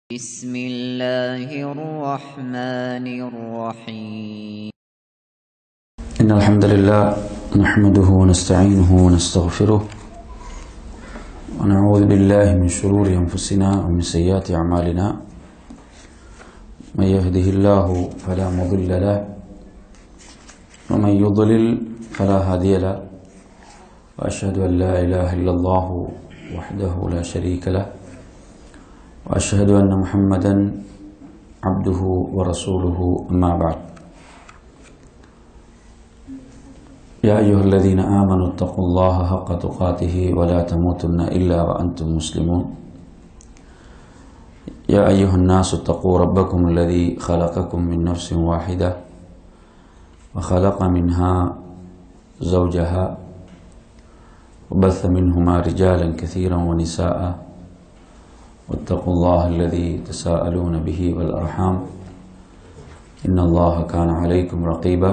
بسم الله الرحمن الرحيم إن الحمد لله نحمده ونستعينه ونستغفره ونعوذ بالله من شرور أنفسنا ومن سيئات أعمالنا من يهده الله فلا مضل له ومن يضلل فلا هادي له وأشهد أن لا إله إلا الله وحده لا شريك له وأشهد أن محمدا عبده ورسوله أما بعد يا أيها الذين آمنوا اتقوا الله حق تقاته ولا تموتن إلا وأنتم مسلمون يا أيها الناس اتقوا ربكم الذي خلقكم من نفس واحدة وخلق منها زوجها وبث منهما رجالا كثيرا ونساء واتقوا الله الذي تساءلون به والأرحام إن الله كان عليكم رقيبا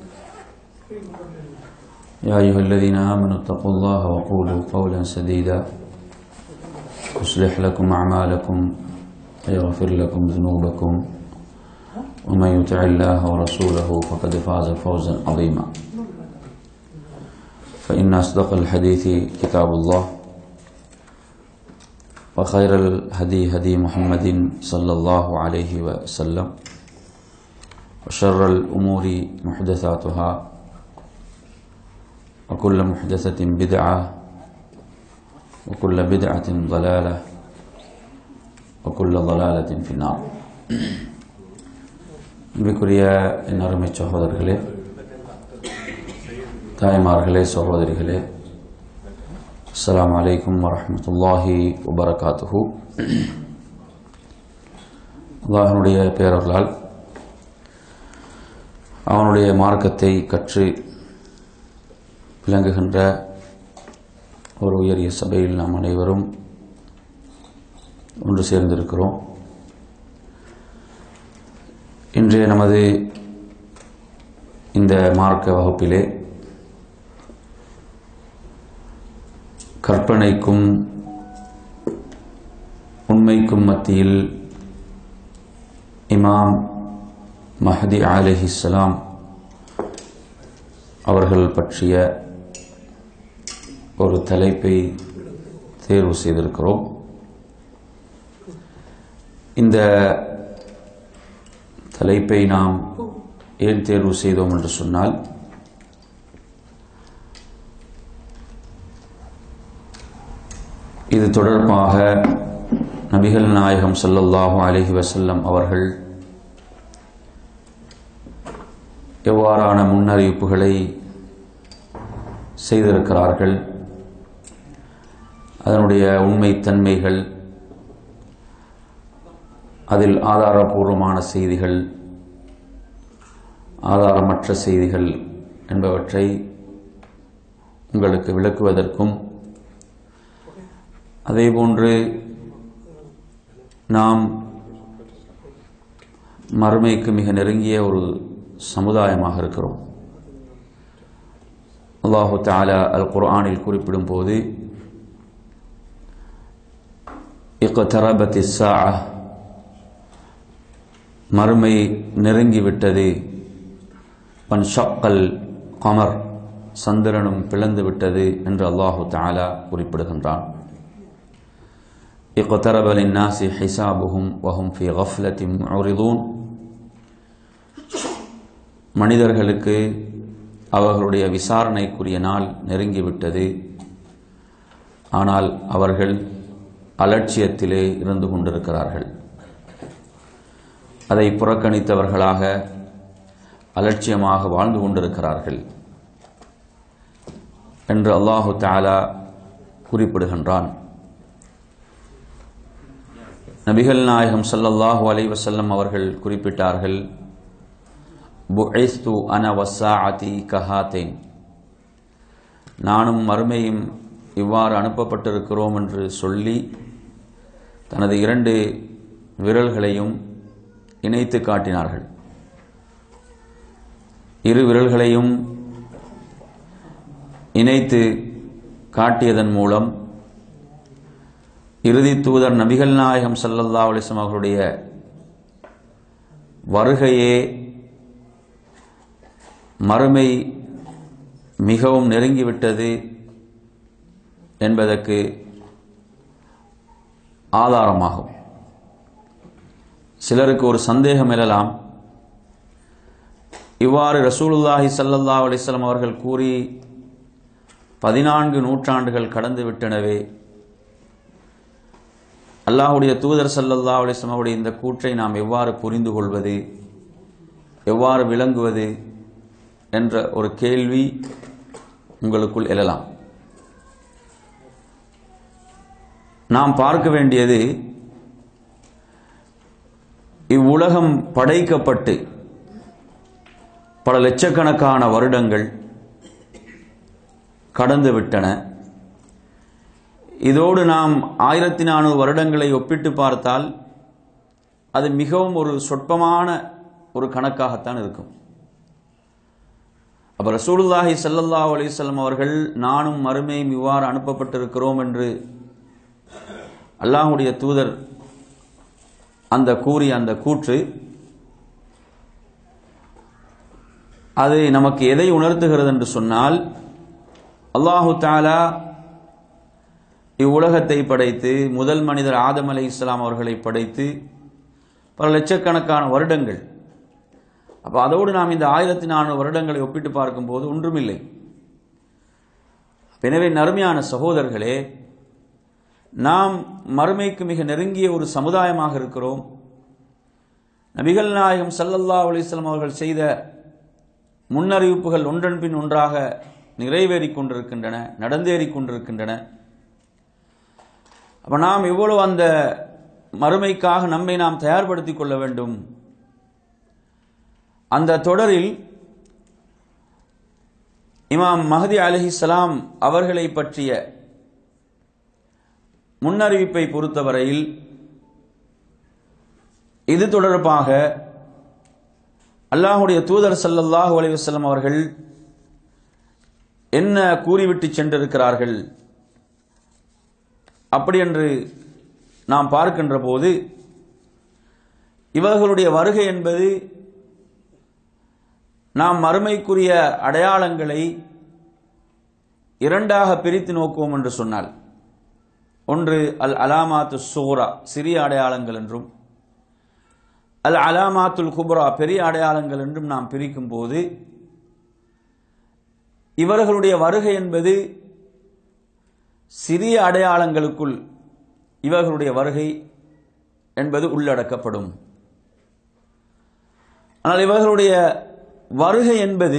يا أيها الذين آمنوا اتقوا الله وقولوا قولا سديدا يصلح لكم أعمالكم ويغفر لكم ذنوبكم ومن يطع الله ورسوله فقد فاز فوزا عظيما فإن أصدق الحديث كتاب الله وخير الهدي هدي محمد صلى الله عليه وسلم وشر الأمور محدثاتها وكل محدثة بدعة وكل بدعة ضلالة وكل ضلالة في النار அன்பிற்குரிய என் அருமை சகோதரர்களே தாய்மார்களே சகோதரிகளே அஸ்ஸலாமு அலைக்கும் வரஹ்மத்துல்லாஹி வபரகாத்துஹு அல்லாஹனுடைய பேரர்களால் அவனுடைய மார்க்கத்தை கற்று விளங்குகின்ற ஒரு உயரிய சபையில் நாம் அனைவரும் ஒன்று சேர்ந்திருக்கிறோம் இன்றைய நமது இந்த மார்க்க வகுப்பிலே கற்பனைக்கும் உண்மைக்கும் மத்தியில் இமாம் மஹதி அலிஹிஸ்லாம் அவர்கள் பற்றிய ஒரு தலைப்பை தேர்வு செய்திருக்கிறோம் இந்த தலைப்பை நாம் ஏன் தேர்வு செய்தோம் என்று சொன்னால் இது தொடர்பாக நபிகள் நாயகம் ஸல்லல்லாஹு அலைஹி வஸல்லம் அவர்கள் எவ்வாறான முன்னறிவிப்புகளை செய்திருக்கிறார்கள் அதனுடைய உண்மைத்தன்மைகள் அதில் ஆதாரபூர்வமான செய்திகள் ஆதாரமற்ற செய்திகள் என்பவற்றை உங்களுக்கு விளக்குவதற்கும் அதேபோன்று நாம் மறுமைக்கு மிக நெருங்கிய ஒரு சமுதாயமாக இருக்கிறோம் அல்லாஹு தாலா அல் குர்ஆனில் குறிப்பிடும் போது இக்தரபத் இஸ்ஸா மறுமை நெருங்கிவிட்டது பன் ஷக்கல் கமர் சந்திரனும் பிளந்து விட்டது என்று அல்லாஹு தாலா குறிப்பிடுகின்றான் اقترب للناس حسابهم وهم في غفلة معرضون மனிதர்களுக்கு அவர்களுடைய விசாரணைக்குரிய நாள் நெருங்கிவிட்டது ஆனால் அவர்கள் அலட்சியத்திலே இருந்து கொண்டிருக்கிறார்கள் அதை புறக்கணித்தவர்களாக அலட்சியமாக வாழ்ந்து கொண்டிருக்கிறார்கள் என்று அல்லாஹு தாலா குறிப்பிடுகின்றான் நபிகள் நாயகம் சல்லல்லாஹு அலை வசல்லம் அவர்கள் குறிப்பிட்டார்கள் புஐஸ்து அன வசாஅதி கஹாத்தேன் நானும் மறுமையும் இவ்வாறு அனுப்பப்பட்டிருக்கிறோம் என்று சொல்லி தனது இரண்டு விரல்களையும் இணைத்து காட்டினார்கள் இரு விரல்களையும் இணைத்து காட்டியதன் மூலம் இறுதி தூதர் நபிகள் நாயகம் சல்லல்லா அலிஸ்லாம் அவர்களுடைய வருகையே மறுமை மிகவும் நெருங்கிவிட்டது என்பதற்கு ஆதாரமாகும் சிலருக்கு ஒரு சந்தேகம் எழலாம் இவ்வாறு ரசூலுல்லாஹி சல்லல்லா அலிஸ்லாம் அவர்கள் கூறி பதினான்கு நூற்றாண்டுகள் கடந்து விட்டனவே அல்லாஹுடைய தூதர் சல்லல்லா அலிஸ்லாம் அவருடைய இந்த கூற்றை நாம் எவ்வாறு புரிந்து கொள்வது எவ்வாறு விளங்குவது என்ற ஒரு கேள்வி உங்களுக்குள் எழலாம் நாம் பார்க்க வேண்டியது இவ்வுலகம் படைக்கப்பட்டு பல லட்சக்கணக்கான வருடங்கள் கடந்து விட்டன இதோடு நாம் ஆயிரத்தி நானூறு வருடங்களை ஒப்பிட்டு பார்த்தால் அது மிகவும் ஒரு சொற்பமான ஒரு கணக்காகத்தான் இருக்கும் அப்ப ரசூலுல்லாஹி ஸல்லல்லாஹு அலைஹி வஸல்லம் அவர்கள் நானும் மறுமையும் இவ்வாறு அனுப்பப்பட்டிருக்கிறோம் என்று அல்லாஹுடைய தூதர் அந்த கூறிய அந்த கூற்று அது நமக்கு எதை உணர்த்துகிறது என்று சொன்னால் அல்லாஹு தாலா இவ்வுலகத்தை படைத்து முதல் மனிதர் ஆதம் அலை இஸ்லாம் அவர்களை படைத்து பல லட்சக்கணக்கான வருடங்கள் அப்போ அதோடு நாம் இந்த ஆயிரத்தி நானூறு வருடங்களை ஒப்பிட்டு பார்க்கும்போது ஒன்றுமில்லை எனவே நறுமையான சகோதரர்களே நாம் மறுமைக்கு மிக நெருங்கிய ஒரு சமுதாயமாக இருக்கிறோம் நபிகள் நாயகம் சல்லல்லா அலிஸ்லாம் அவர்கள் செய்த முன்னறிவிப்புகள் ஒன்றன் பின் ஒன்றாக நிறைவேறிக் கொண்டிருக்கின்றன நடந்தேறிக் கொண்டிருக்கின்றன அப்ப நாம் எவ்வளவு அந்த மறுமைக்காக நம்மை நாம் தயார்படுத்திக் கொள்ள வேண்டும் அந்த தொடரில் இமாம் மஹதி அலிஹிஸ்லாம் அவர்களை பற்றிய முன்னறிவிப்பை பொறுத்தவரையில் இது தொடர்பாக அல்லாஹுடைய தூதர் சல்லல்லாஹு அலைஹி வஸல்லம் அவர்கள் என்ன கூறிவிட்டு சென்றிருக்கிறார்கள் அப்படி என்று நாம் பார்க்கின்ற போது இவர்களுடைய வருகை என்பது நாம் மறுமைக்குரிய அடையாளங்களை இரண்டாக பிரித்து நோக்குவோம் என்று சொன்னால் ஒன்று அல் அலாமாத்து சோரா சிறிய அடையாளங்கள் என்றும் அல் அலாமாத்துல் குப்ரா பெரிய அடையாளங்கள் என்றும் நாம் பிரிக்கும் போது இவர்களுடைய வருகை என்பது சிறிய அடையாளங்களுக்குள் இவர்களுடைய வருகை என்பது உள்ளடக்கப்படும் ஆனால் இவர்களுடைய வருகை என்பது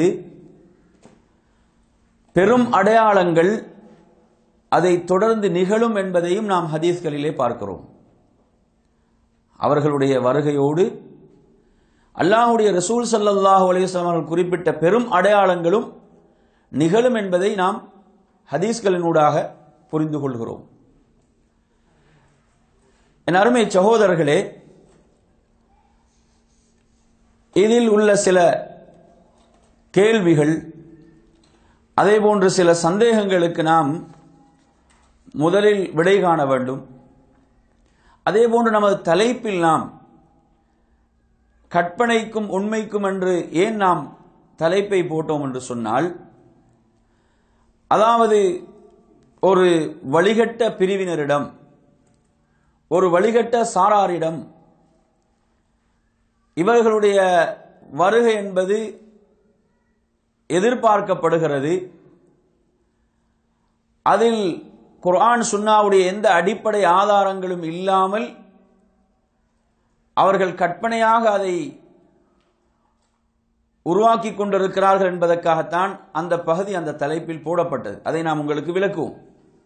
பெரும் அடையாளங்கள் அதை தொடர்ந்து நிகழும் என்பதையும் நாம் ஹதீஸ்களிலே பார்க்கிறோம் அவர்களுடைய வருகையோடு அல்லாஹுடைய ரசூல் சல்லல்லாஹு அலையம் அவர்கள் குறிப்பிட்ட பெரும் அடையாளங்களும் நிகழும் என்பதை நாம் ஹதீஸ்களினூடாக புரிந்து கொள்கிறோம் என் அருமை சகோதரர்களே இதில் உள்ள சில கேள்விகள் அதே போன்று சில சந்தேகங்களுக்கு நாம் முதலில் விடை காண வேண்டும் அதே போன்று நமது தலைப்பில் நாம் கற்பனைக்கும் உண்மைக்கும் என்று ஏன் நாம் தலைப்பை போட்டோம் என்று சொன்னால் அதாவது ஒரு வழிகட்ட பிரிவினரிடம் ஒரு வழிகட்ட சாராரிடம் இவர்களுடைய வருகை என்பது எதிர்பார்க்கப்படுகிறது அதில் குர்ஆன் சுன்னாவுடைய எந்த அடிப்படை ஆதாரங்களும் இல்லாமல் அவர்கள் கற்பனையாக அதை உருவாக்கி கொண்டிருக்கிறார்கள் என்பதற்காகத்தான் அந்த பகுதி அந்த தலைப்பில் போடப்பட்டது அதை நாம் உங்களுக்கு விளக்குவோம்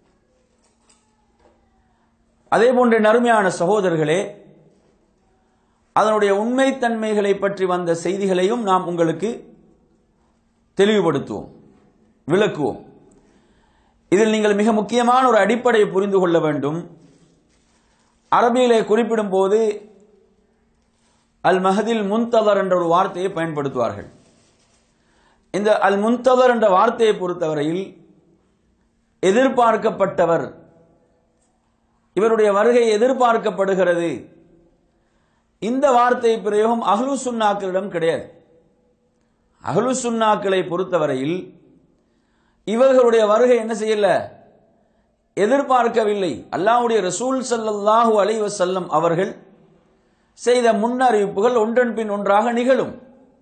அதே போன்ற நறுமையான சகோதரர்களே அதனுடைய உண்மைத்தன்மைகளை பற்றி வந்த செய்திகளையும் நாம் உங்களுக்கு தெளிவுபடுத்துவோம் விளக்குவோம் இதில் நீங்கள் மிக முக்கியமான ஒரு அடிப்படையை புரிந்து கொள்ள வேண்டும் அரபியிலே குறிப்பிடும் போது அல் மஹதில் முன்தவர் என்ற ஒரு வார்த்தையை பயன்படுத்துவார்கள் இந்த அல் முன்தவர் என்ற வார்த்தையை பொறுத்தவரையில் எதிர்பார்க்கப்பட்டவர் இவருடைய வருகை எதிர்பார்க்கப்படுகிறது இந்த வார்த்தை பிரயோகம் அஹ்லு சுன்னாக்களிடம் கிடையாது அஹ்லு சுன்னாக்களை பொறுத்தவரையில் இவர்களுடைய வருகை என்ன செய்யல எதிர்பார்க்கவில்லை அல்லாஹ்வுடைய ரசூல் ஸல்லல்லாஹு அலைஹி வஸல்லம் அவர்கள் செய்த முன்னறிவிப்புகள் ஒன்றன் பின் ஒன்றாக நிகழும்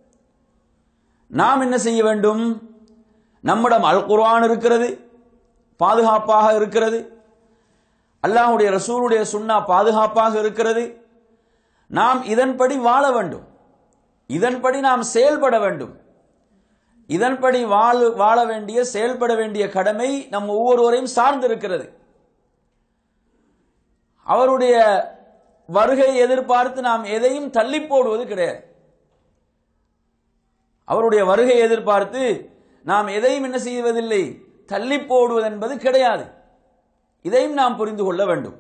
நாம் என்ன செய்ய வேண்டும் நம்மிடம் அல் குர்ஆன் இருக்கிறது பாதுகாப்பாக இருக்கிறது அல்லாஹ்வுடைய ரசூலுடைய சுன்னா பாதுகாப்பாக இருக்கிறது நாம் இதன்படி வாழ வேண்டும் இதன்படி நாம் செயல்பட வேண்டும் இதன்படி வாழ வாழ வேண்டிய செயல்பட வேண்டிய கடமை நம் ஒவ்வொருவரையும் சார்ந்திருக்கிறது அவருடைய வருகை எதிர்பார்த்து நாம் எதையும் தள்ளி போடுவது கிடையாது அவருடைய வருகை எதிர்பார்த்து நாம் எதையும் என்ன செய்வதில்லை தள்ளி போடுவது என்பது கிடையாது இதையும் நாம் புரிந்து கொள்ள வேண்டும்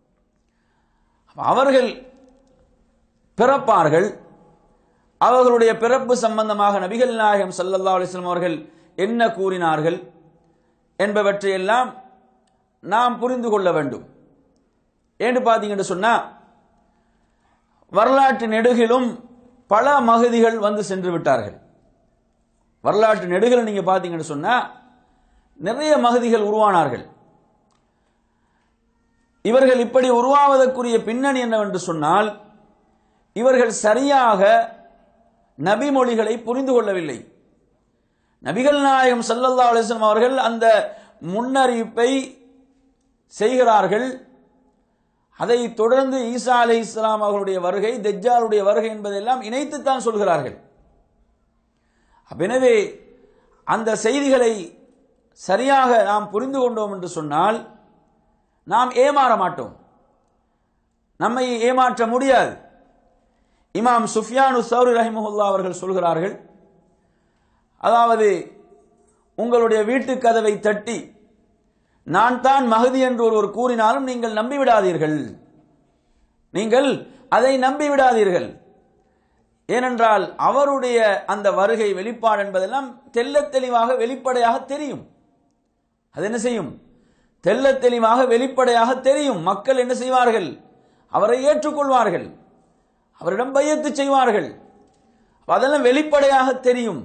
அவர்கள் பிறப்பார்கள் அவர்களுடைய பிறப்பு சம்பந்தமாக நபிகள் நாயகம் ஸல்லல்லாஹு அலைஹி வஸல்லம் அவர்கள் என்ன கூறினார்கள் என்பவற்றையெல்லாம் நாம் புரிந்து கொள்ள வேண்டும் ஏன்னு பார்த்தீங்கன்னு சொன்னா வரலாற்று நெடுகிலும் பல மகதிகள் வந்து சென்று விட்டார்கள் வரலாற்று நெடுகில் நீங்க பார்த்தீங்கன்னு சொன்னா நிறைய மகதிகள் உருவானார்கள் இவர்கள் இப்படி உருவாவதற்குரிய பின்னணி என்னவென்று சொன்னால் இவர்கள் சரியாக நபிமொழிகளை புரிந்து கொள்ளவில்லை நபிகள் நாயகம் ஸல்லல்லாஹு அலைஹி வஸல்லம் அவர்கள் அந்த முன்னறிவிப்பை செய்கிறார்கள் அதை தொடர்ந்து ஈசா அலை இஸ்லாம் அவர்களுடைய வருகை தெஜ்ஜாலுடைய வருகை என்பதெல்லாம் இணைத்துத்தான் சொல்கிறார்கள் அப்ப எனவே அந்த செய்திகளை சரியாக நாம் புரிந்து கொண்டோம் என்று சொன்னால் நாம் ஏமாற மாட்டோம் நம்மை ஏமாற்ற முடியாது இமாம் சுஃபியானு சௌரி ரஹிமஹுல்லா அவர்கள் சொல்கிறார்கள் அதாவது உங்களுடைய வீட்டு கதவை தட்டி நான் தான் மகதி என்று ஒருவர் கூறினாலும் நீங்கள் நம்பிவிடாதீர்கள் நீங்கள் அதை நம்பிவிடாதீர்கள் ஏனென்றால் அவருடைய அந்த வருகை வெளிப்பாடு என்பதெல்லாம் தெள்ளத் தெளிவாக வெளிப்படையாக தெரியும் அது என்ன செய்யும் தெள்ளத் தெளிவாக வெளிப்படையாக தெரியும் மக்கள் என்ன செய்வார்கள் அவரை ஏற்றுக்கொள்வார்கள் அவரிடம் பையத்து செய்வார்கள் அதெல்லாம் வெளிப்படையாக தெரியும்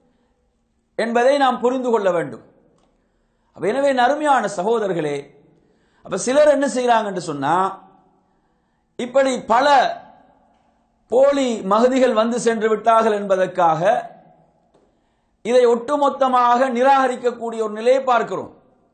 என்பதை நாம் புரிந்து கொள்ள வேண்டும் அப்ப எனவே நறுமையான சகோதரர்களே அப்ப சிலர் என்ன செய்யறாங்க என்று சொன்னா இப்படி பல போலி மகதிகள் வந்து சென்று விட்டார்கள் என்பதற்காக இதை ஒட்டுமொத்தமாக நிராகரிக்கக்கூடிய ஒரு நிலையை பார்க்கிறோம்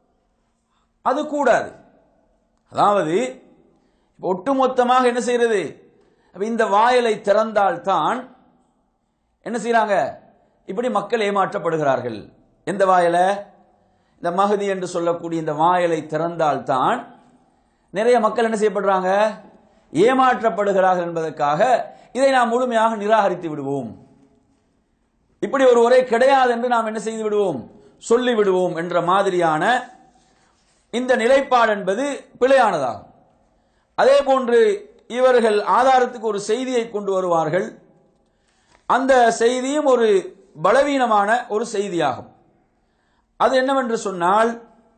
அது கூடாது அதாவது இப்ப ஒட்டுமொத்தமாக என்ன செய்யறது அப்ப இந்த வாயலை திறந்தால் தான் என்ன செய்யறாங்க இப்படி மக்கள் ஏமாற்றப்படுகிறார்கள் எந்த வாயலை இந்த மகதி என்று சொல்லக்கூடிய இந்த வாயலை திறந்தால் தான் நிறைய மக்கள் என்ன செய்யப்படுறாங்க ஏமாற்றப்படுகிறார்கள் என்பதற்காக இதை நாம் முழுமையாக நிராகரித்து விடுவோம் இப்படி ஒரு உரை கிடையாது என்று நாம் என்ன செய்து விடுவோம் சொல்லி விடுவோம் என்ற மாதிரியான இந்த நிலைப்பாடு என்பது பிழையானதாகும் அதே போன்று இவர்கள் ஆதாரத்துக்கு ஒரு செய்தியை கொண்டு வருவார்கள் அந்த செய்தியும் ஒரு பலவீனமான ஒரு செய்தியாகும் அது என்னவென்று சொன்னால்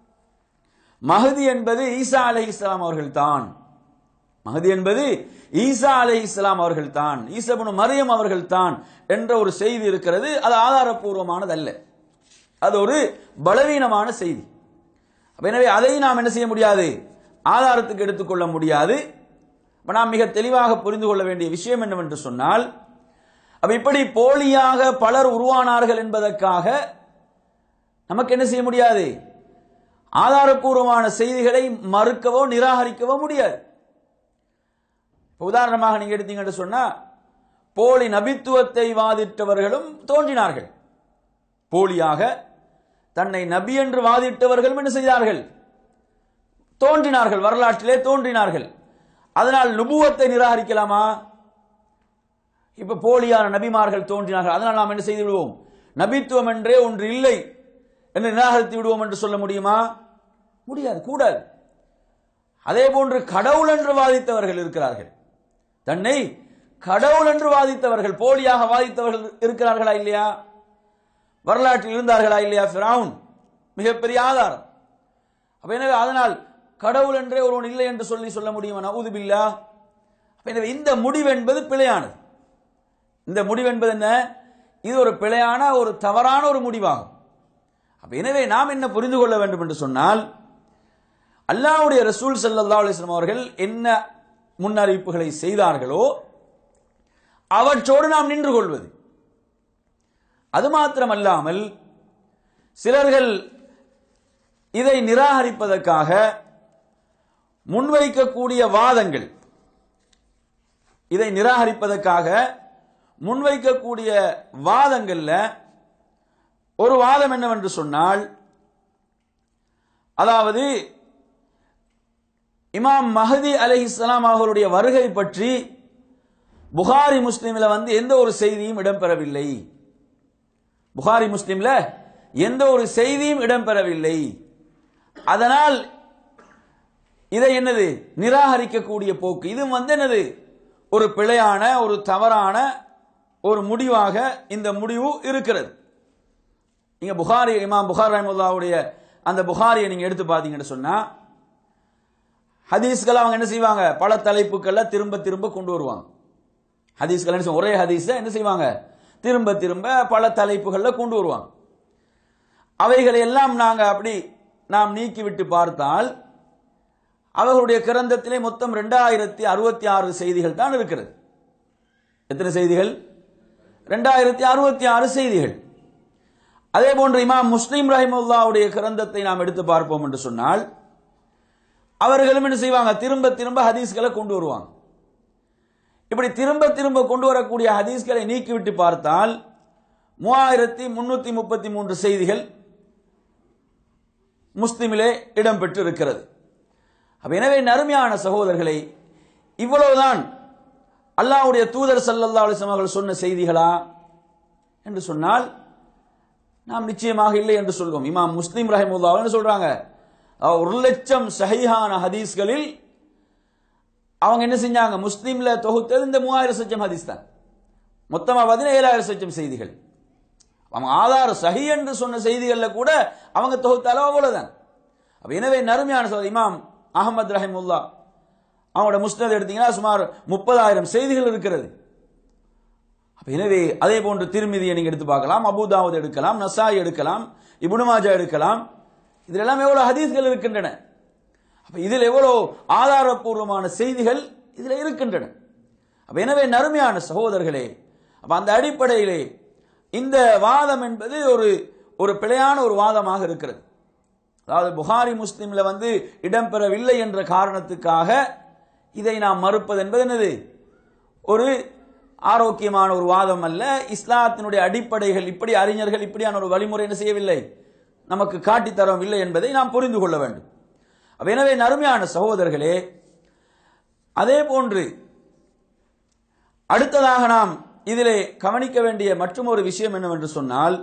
மஹதி என்பது ஈசா அலை இஸ்லாம் அவர்கள் தான் மஹதி என்பது ஈசா அலை இஸ்லாம் அவர்கள் தான் ஈசபுனு மரியம் அவர்கள் தான் என்ற ஒரு செய்தி இருக்கிறது அது ஆதாரப்பூர்வமானது அல்ல அது ஒரு பலவீனமான செய்தி எனவே அதை நாம் என்ன செய்ய முடியாது ஆதாரத்துக்கு எடுத்துக்கொள்ள முடியாது இப்ப நாம் மிக தெளிவாக புரிந்து கொள்ள வேண்டிய விஷயம் என்னவென்று சொன்னால் அப்ப இப்படி போலியாக பலர் உருவானார்கள் என்பதற்காக நமக்கு என்ன செய்ய முடியாது ஆதாரப்பூர்வமான செய்திகளை மறுக்கவோ நிராகரிக்கவோ முடியாது உதாரணமாக நீங்க எடுத்தீங்கன்னு சொன்னா போலி நபித்துவத்தை வாதிட்டவர்களும் தோன்றினார்கள் போலியாக தன்னை நபி என்று வாதிட்டவர்களும் என்ன செய்தார்கள் தோன்றினார்கள் வரலாற்றிலே தோன்றினார்கள் அதனால் நுபுவத்தை நிராகரிக்கலாமா இப்ப போலியான நபிமார்கள் தோன்றினார்கள் அதனால் நாம் என்ன செய்து விடுவோம் நபித்துவம் என்றே ஒன்று இல்லை என்று நிராகரித்து விடுவோம் என்று சொல்ல முடியுமா முடியாது கூடாது அதே போன்று கடவுள் என்று வாதித்தவர்கள் இருக்கிறார்கள் தன்னை கடவுள் என்று வாதித்தவர்கள் போலியாக வாதித்தவர்கள் இருக்கிறார்களா இல்லையா வரலாற்றில் இருந்தார்களா இல்லையா ஃபிரவுன் மிகப்பெரிய ஆதாரம் அப்ப எனவே அதனால் கடவுள் என்றே ஒருவன் இல்லை என்று சொல்லி சொல்ல முடியுமா நவுதுபில்லா அப்ப எனவே இந்த முடிவு என்பது பிழையானது இந்த முடிவு என்பது என்ன இது ஒரு பிழையான ஒரு தவறான ஒரு முடிவாகும் அப்ப எனவே நாம் என்ன புரிந்து கொள்ள வேண்டும் என்று சொன்னால் அல்லாஹ்வுடைய ரசூல் ஸல்லல்லாஹு அலைஹி வஸல்லம் அவர்கள் என்ன முன்னறிவிப்புகளை செய்தார்களோ அவற்றோடு நாம் நின்று கொள்வது அது மாத்திரமல்லாமல் சிலர்கள் இதை நிராகரிப்பதற்காக முன்வைக்கக்கூடிய வாதங்கள் இதை நிராகரிப்பதற்காக முன்வைக்கக்கூடிய வாதங்கள்ல ஒரு வாதம் என்னவென்று சொன்னால் அதாவது இமாம் மஹதி அலைஹிஸ்ஸலாம் அவர்களுடைய வருகை பற்றி புகாரி முஸ்லிம்ல வந்து எந்த ஒரு செய்தியும் இடம்பெறவில்லை புகாரி முஸ்லிம்ல எந்த ஒரு செய்தியும் இடம்பெறவில்லை அதனால் இதை என்னது நிராகரிக்கக்கூடிய போக்கு இது வந்து என்னது ஒரு பிழையான ஒரு தவறான ஒரு முடிவாக இந்த முடிவு இருக்கிறது நீங்க புகாரி இமாம் புகார் ரஹ்மத்துல்லாஹுடைய அந்த புகாரியை நீங்க எடுத்து பார்த்தீங்கன்னு சொன்னா ஹதீஸ்கள் அவங்க என்ன செய்வாங்க பல தலைப்புகள்ல திரும்ப திரும்ப கொண்டு வருவாங்க ஹதீஸ்கள் என்ன செய்வாங்க? ஒரே ஹதீஸை என்ன செய்வாங்க திரும்ப திரும்ப பல தலைப்புகள்ல கொண்டு வருவாங்க அவைகளை எல்லாம் நாங்க அப்படி நாம் நீக்கிவிட்டு பார்த்தால் அவர்களுடைய கிரந்தத்திலே மொத்தம் ரெண்டாயிரத்தி அறுபத்தி ஆறு செய்திகள் தான் இருக்கிறது எத்தனை செய்திகள் ரெண்டாயிரத்தி அறுபத்தி ஆறு செய்திகள் அதே போன்று இமாம் முஸ்லிம் ரஹிமுல்லாவுடைய கிரந்தத்தை நாம் எடுத்து பார்ப்போம் என்று சொன்னால் அவர்களும் என்ன செய்வாங்க திரும்ப திரும்ப ஹதீஸ்களை கொண்டு வருவாங்க இப்படி திரும்ப திரும்ப கொண்டு வரக்கூடிய ஹதீஸ்களை நீக்கிவிட்டு பார்த்தால் மூவாயிரத்தி முன்னூத்தி முப்பத்தி மூன்று செய்திகள் முஸ்லிமிலே இடம்பெற்று இருக்கிறது அப்ப எனவே நறுமையான சகோதரர்களை இவ்வளவுதான் அல்லாஹ்வுடைய தூதர் ஸல்லல்லாஹு அலைஹி வஸல்லம் அவர்கள் சொன்ன செய்திகளா என்று சொன்னால் நாம் நிச்சயமாக இல்லை என்று சொல்வோம் இமாம் முஸ்லிம் ரஹிமுல்லா என்ன சொல்றாங்க அஹ் ஒரு லட்சம் சஹீஹான ஹதீஸ்களில் அவங்க என்ன செஞ்சாங்க முஸ்லீம்ல தொகுத்தது இந்த மூவாயிரம் சச்சம் ஹதீஸ் தான் மொத்தமா பதினேழாயிரம் சச்சம் செய்திகள் அவங்க ஆதார சஹி என்று சொன்ன செய்திகள்ல கூட அவங்க தொகுத்தாலும் அவ்வளவுதான் அப்ப எனவே நறுமையான சோதரி இமாம் அகமது ரஹிமுல்லா அவங்களோட முஸ்னத் எடுத்தீங்கன்னா சுமார் முப்பதாயிரம் செய்திகள் இருக்கிறது அப்ப எனவே அதே போன்று திருமிதியை நீங்க எடுத்து பார்க்கலாம் அபுதாவத் எடுக்கலாம் நசாய் எடுக்கலாம் இப்னு மாஜா எடுக்கலாம் இதுல எல்லாம் எவ்வளவு ஹதீஸ்கள் இருக்கின்றன அப்ப இதில் எவ்வளவு ஆதாரப்பூர்வமான செய்திகள் இதுல இருக்கின்றன அப்ப எனவே நறுமையான சகோதரர்களே அப்ப அந்த அடிப்படையிலே இந்த வாதம் என்பது ஒரு ஒரு பிழையான ஒரு வாதமாக இருக்கிறது அதாவது புகாரி முஸ்லிம்ல வந்து இடம்பெறவில்லை என்ற காரணத்துக்காக இதை நாம் மறுப்பது என்பது என்னது ஒரு ஆரோக்கியமான ஒரு வாதம் அல்ல இஸ்லாத்தினுடைய அடிப்படைகள் இப்படி அறிஞர்கள் இப்படியான ஒரு வழிமுறை என்ன செய்யவில்லை நமக்கு காட்டித் தரவில்லை என்பதை நாம் புரிந்து கொள்ள வேண்டும் அப்ப எனவே நறுமையான சகோதரர்களே அதே போன்று அடுத்ததாக நாம் இதிலே கவனிக்க வேண்டிய மற்றும் ஒரு விஷயம் என்னவென்று சொன்னால்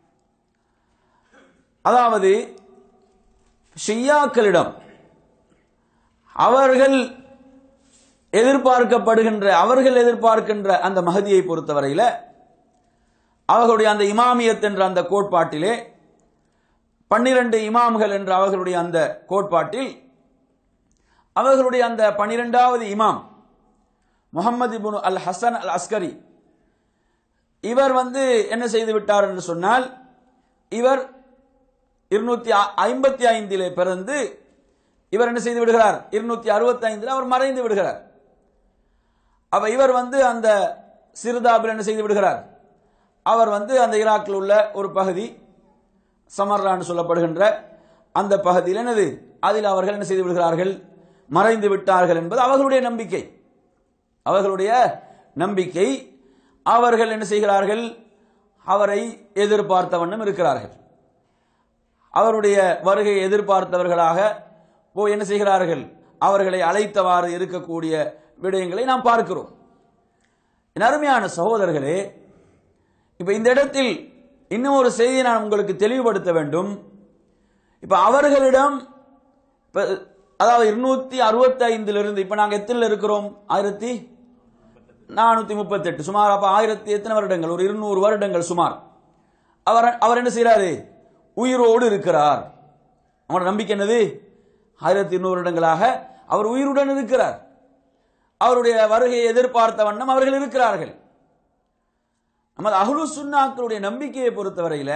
அதாவது ஷியாக்களிடம் அவர்கள் எதிர்பார்க்கப்படுகின்ற அவர்கள் எதிர்பார்க்கின்ற அந்த மகதியை பொறுத்தவரையில அவர்களுடைய அந்த இமாமியத் என்ற அந்த கோட்பாட்டிலே பன்னிரண்டு இமாம்கள் என்ற அவர்களுடைய அந்த கோட்பாட்டில் அவர்களுடைய அந்த பன்னிரெண்டாவது இமாம் Muhammad ibn al Hasan al Askari இவர் வந்து என்ன செய்து விட்டார் என்று சொன்னால் இவர் இருநூத்தி ஐம்பத்தி ஐந்திலே பிறந்து இவர் என்ன செய்து விடுகிறார் இருநூத்தி அறுபத்தி ஐந்தில் அவர் மறைந்து விடுகிறார் அப்ப இவர் வந்து அந்த சிறுதாபில் என்ன செய்து விடுகிறார் அவர் வந்து அந்த ஈராக்கில் உள்ள ஒரு பகுதி சமர்லான்னு சொல்லப்படுகின்ற அந்த பகுதியில் என்னது அதில் அவர்கள் என்ன செய்து விடுகிறார்கள் மறைந்து விட்டார்கள் என்பது அவர்களுடைய நம்பிக்கை அவர்களுடைய நம்பிக்கை அவர்கள் என்ன செய்கிறார்கள் அவரை எதிர்பார்த்த வண்ணம் இருக்கிறார்கள் அவருடைய வருகையை எதிர்பார்த்தவர்களாக போய் என்ன செய்கிறார்கள் அவர்களை அழைத்தவாறு இருக்கக்கூடிய விடயங்களை நாம் பார்க்கிறோம் என் அருமையான சகோதரர்களே இப்ப இந்த இடத்தில் இன்னும் ஒரு செய்தியை நான் உங்களுக்கு தெளிவுபடுத்த வேண்டும் இப்ப அவர்களிடம் இப்ப அதாவது இருநூத்தி அறுபத்தி ஐந்திலிருந்து இப்ப நாங்க எத்தனை இருக்கிறோம் ஆயிரத்தி நானூத்தி முப்பத்தி எட்டு சுமார் அப்ப ஆயிரத்தி எத்தனை வருடங்கள் ஒரு இருநூறு வருடங்கள் சுமார் அவர் அவர் என்ன செய்யறாரு உயிரோடு இருக்கிறார் அவனோட நம்பிக்கை என்னது ஆயிரத்தி இருநூறு வருடங்களாக அவர் உயிருடன் இருக்கிறார் அவருடைய வருகையை எதிர்பார்த்த வண்ணம் அவர்கள் இருக்கிறார்கள் நமது அஹ்லு சுன்னாக்களுடைய நம்பிக்கையை பொறுத்தவரையில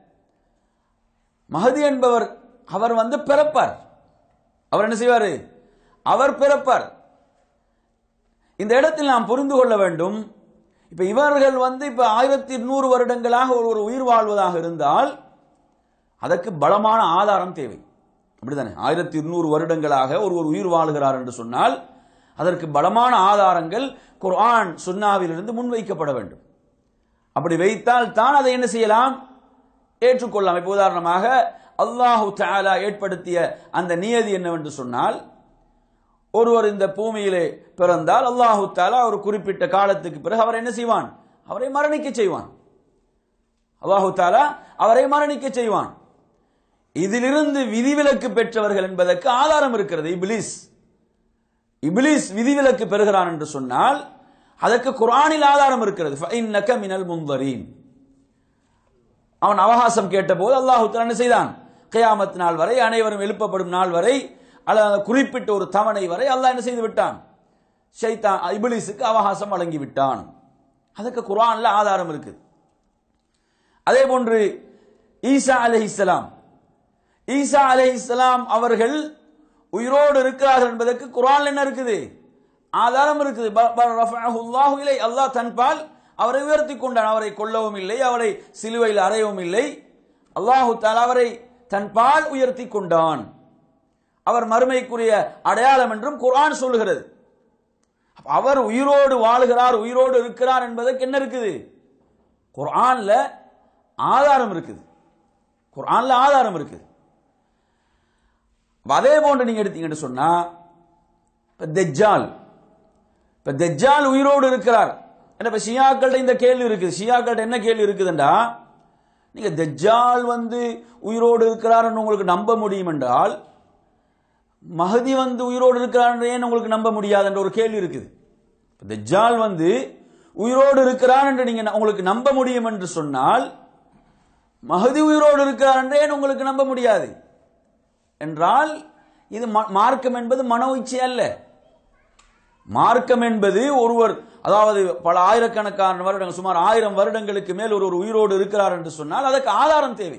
மஹதி என்பவர் அவர் வந்து பிறப்பார் அவர் என்ன செய்வார் அவர் பிறப்பார் இந்த இடத்தில் நாம் புரிந்து கொள்ள வேண்டும் இப்ப இவர்கள் வந்து இப்ப ஆயிரத்தி நூறு வருடங்களாக ஒரு ஒரு உயிர் வாழ்வதாக இருந்தால் அதற்கு பலமான ஆதாரம் தேவை அப்படிதானே ஆயிரத்தி இருநூறு வருடங்களாக ஒரு ஒரு உயிர் வாழுகிறார் என்று சொன்னால் அதற்கு பலமான ஆதாரங்கள் குர்ஆன் சுன்னாவிலிருந்து முன்வைக்கப்பட வேண்டும் அப்படி வைத்தால் தான் அதை என்ன செய்யலாம் ஏற்றுக்கொள்ளலாம் இப்போ உதாரணமாக அல்லாஹு தஆலா ஏற்படுத்திய அந்த நியதி என்னவென்று சொன்னால் ஒருவர் இந்த பூமியிலே பிறந்தால் அல்லாஹு தாலா ஒரு குறிப்பிட்ட காலத்துக்கு பிறகு அவர் என்ன செய்வான் அவரை மரணிக்க செய்வான் அல்லாஹு தாலா அவரை மரணிக்க செய்வான் இதிலிருந்து விதிவிலக்கு பெற்றவர்கள் என்பதற்கு ஆதாரம் இருக்கிறது இபிலிஸ் இபிலிஸ் விதிவிலக்கு பெறுகிறான் என்று சொன்னால் அதற்கு குர்ஆனில் ஆதாரம் இருக்கிறது ஃபஇன்னக மினல் முன்தரீன் அவன் அவகாசம் கேட்டபோது அல்லாஹு தஆலா என்ன செய்தான் கியாமத் நாள் வரை அனைவரும் எழுப்பப்படும் நாள் வரை அல்லது குறிப்பிட்ட ஒரு தவணை வரை அல்லாஹ் என்ன செய்து விட்டான் ஷைத்தான் இபிலிஸுக்கு அவகாசம் வழங்கி விட்டான் அதுக்கு குர்ஆன்ல ஆதாரம் இருக்குது அதே போன்று ஈசா அலைஹிஸ்ஸலாம் ஈசா அலைஹிஸ்ஸலாம் அவர்கள் உயிரோடு இருக்கிறார்கள் என்பதற்கு குர்ஆன்ல என்ன இருக்குது ஆதாரம் இருக்குது ப- ப- ரஃபஅஹு அல்லாஹு இலை அல்லாஹ் தன்பால் அவரை உயர்த்தி கொண்டான் அவரை கொல்லவும் இல்லை அவரை சிலுவையில் அறையவும் இல்லை அல்லாஹு தஆலா அவரை தன்பால் உயர்த்தி கொண்டான் அவர் மறுமைக்குரிய அடையாளம் என்றும் குர்ஆன் சொல்லுகிறது அப்ப அவர் உயிரோடு வாழுகிறார் உயிரோடு இருக்கிறார் என்பதற்கு என்ன இருக்குது குர்ஆன்ல ஆதாரம் இருக்குது குர்ஆன்ல ஆதாரம் இருக்குது அப்ப அதே போன்று நீங்க எடுத்தீங்கன்னு சொன்னா இப்ப தெஜ்ஜால் இப்ப தெஜ்ஜால் உயிரோடு இருக்கிறார் என்ன இப்ப ஷியாக்கள்ட்ட இந்த கேள்வி இருக்குது ஷியாக்கள்ட்ட என்ன கேள்வி இருக்குதுண்டா நீங்க தெஜ்ஜால் வந்து உயிரோடு இருக்கிறார்னு உங்களுக்கு நம்ப முடியும் என்றால் மஹதி வந்து உயிரோடு இருக்கிறார் ஏன் உங்களுக்கு நம்ப முடியாது என்ற ஒரு கேள்வி இருக்குது இப்ப தெஜ்ஜால் வந்து உயிரோடு இருக்கிறார் என்று நீங்க ந- உங்களுக்கு நம்ப முடியும் என்று சொன்னால் மஹதி உயிரோடு இருக்கிறார் என்று ஏன் உங்களுக்கு நம்ப முடியாது என்றால் இது ம- மார்க்கம் என்பது மனோ இச்சை அல்ல மார்க்கம் என்பது ஒருவர் அதாவது பல ஆயிரக்கணக்கான வருடங்கள் சுமார் ஆயிரம் வருடங்களுக்கு மேல் ஒரு ஒரு உயிரோடு இருக்கிறார் என்று சொன்னால் அதற்கு ஆதாரம் தேவை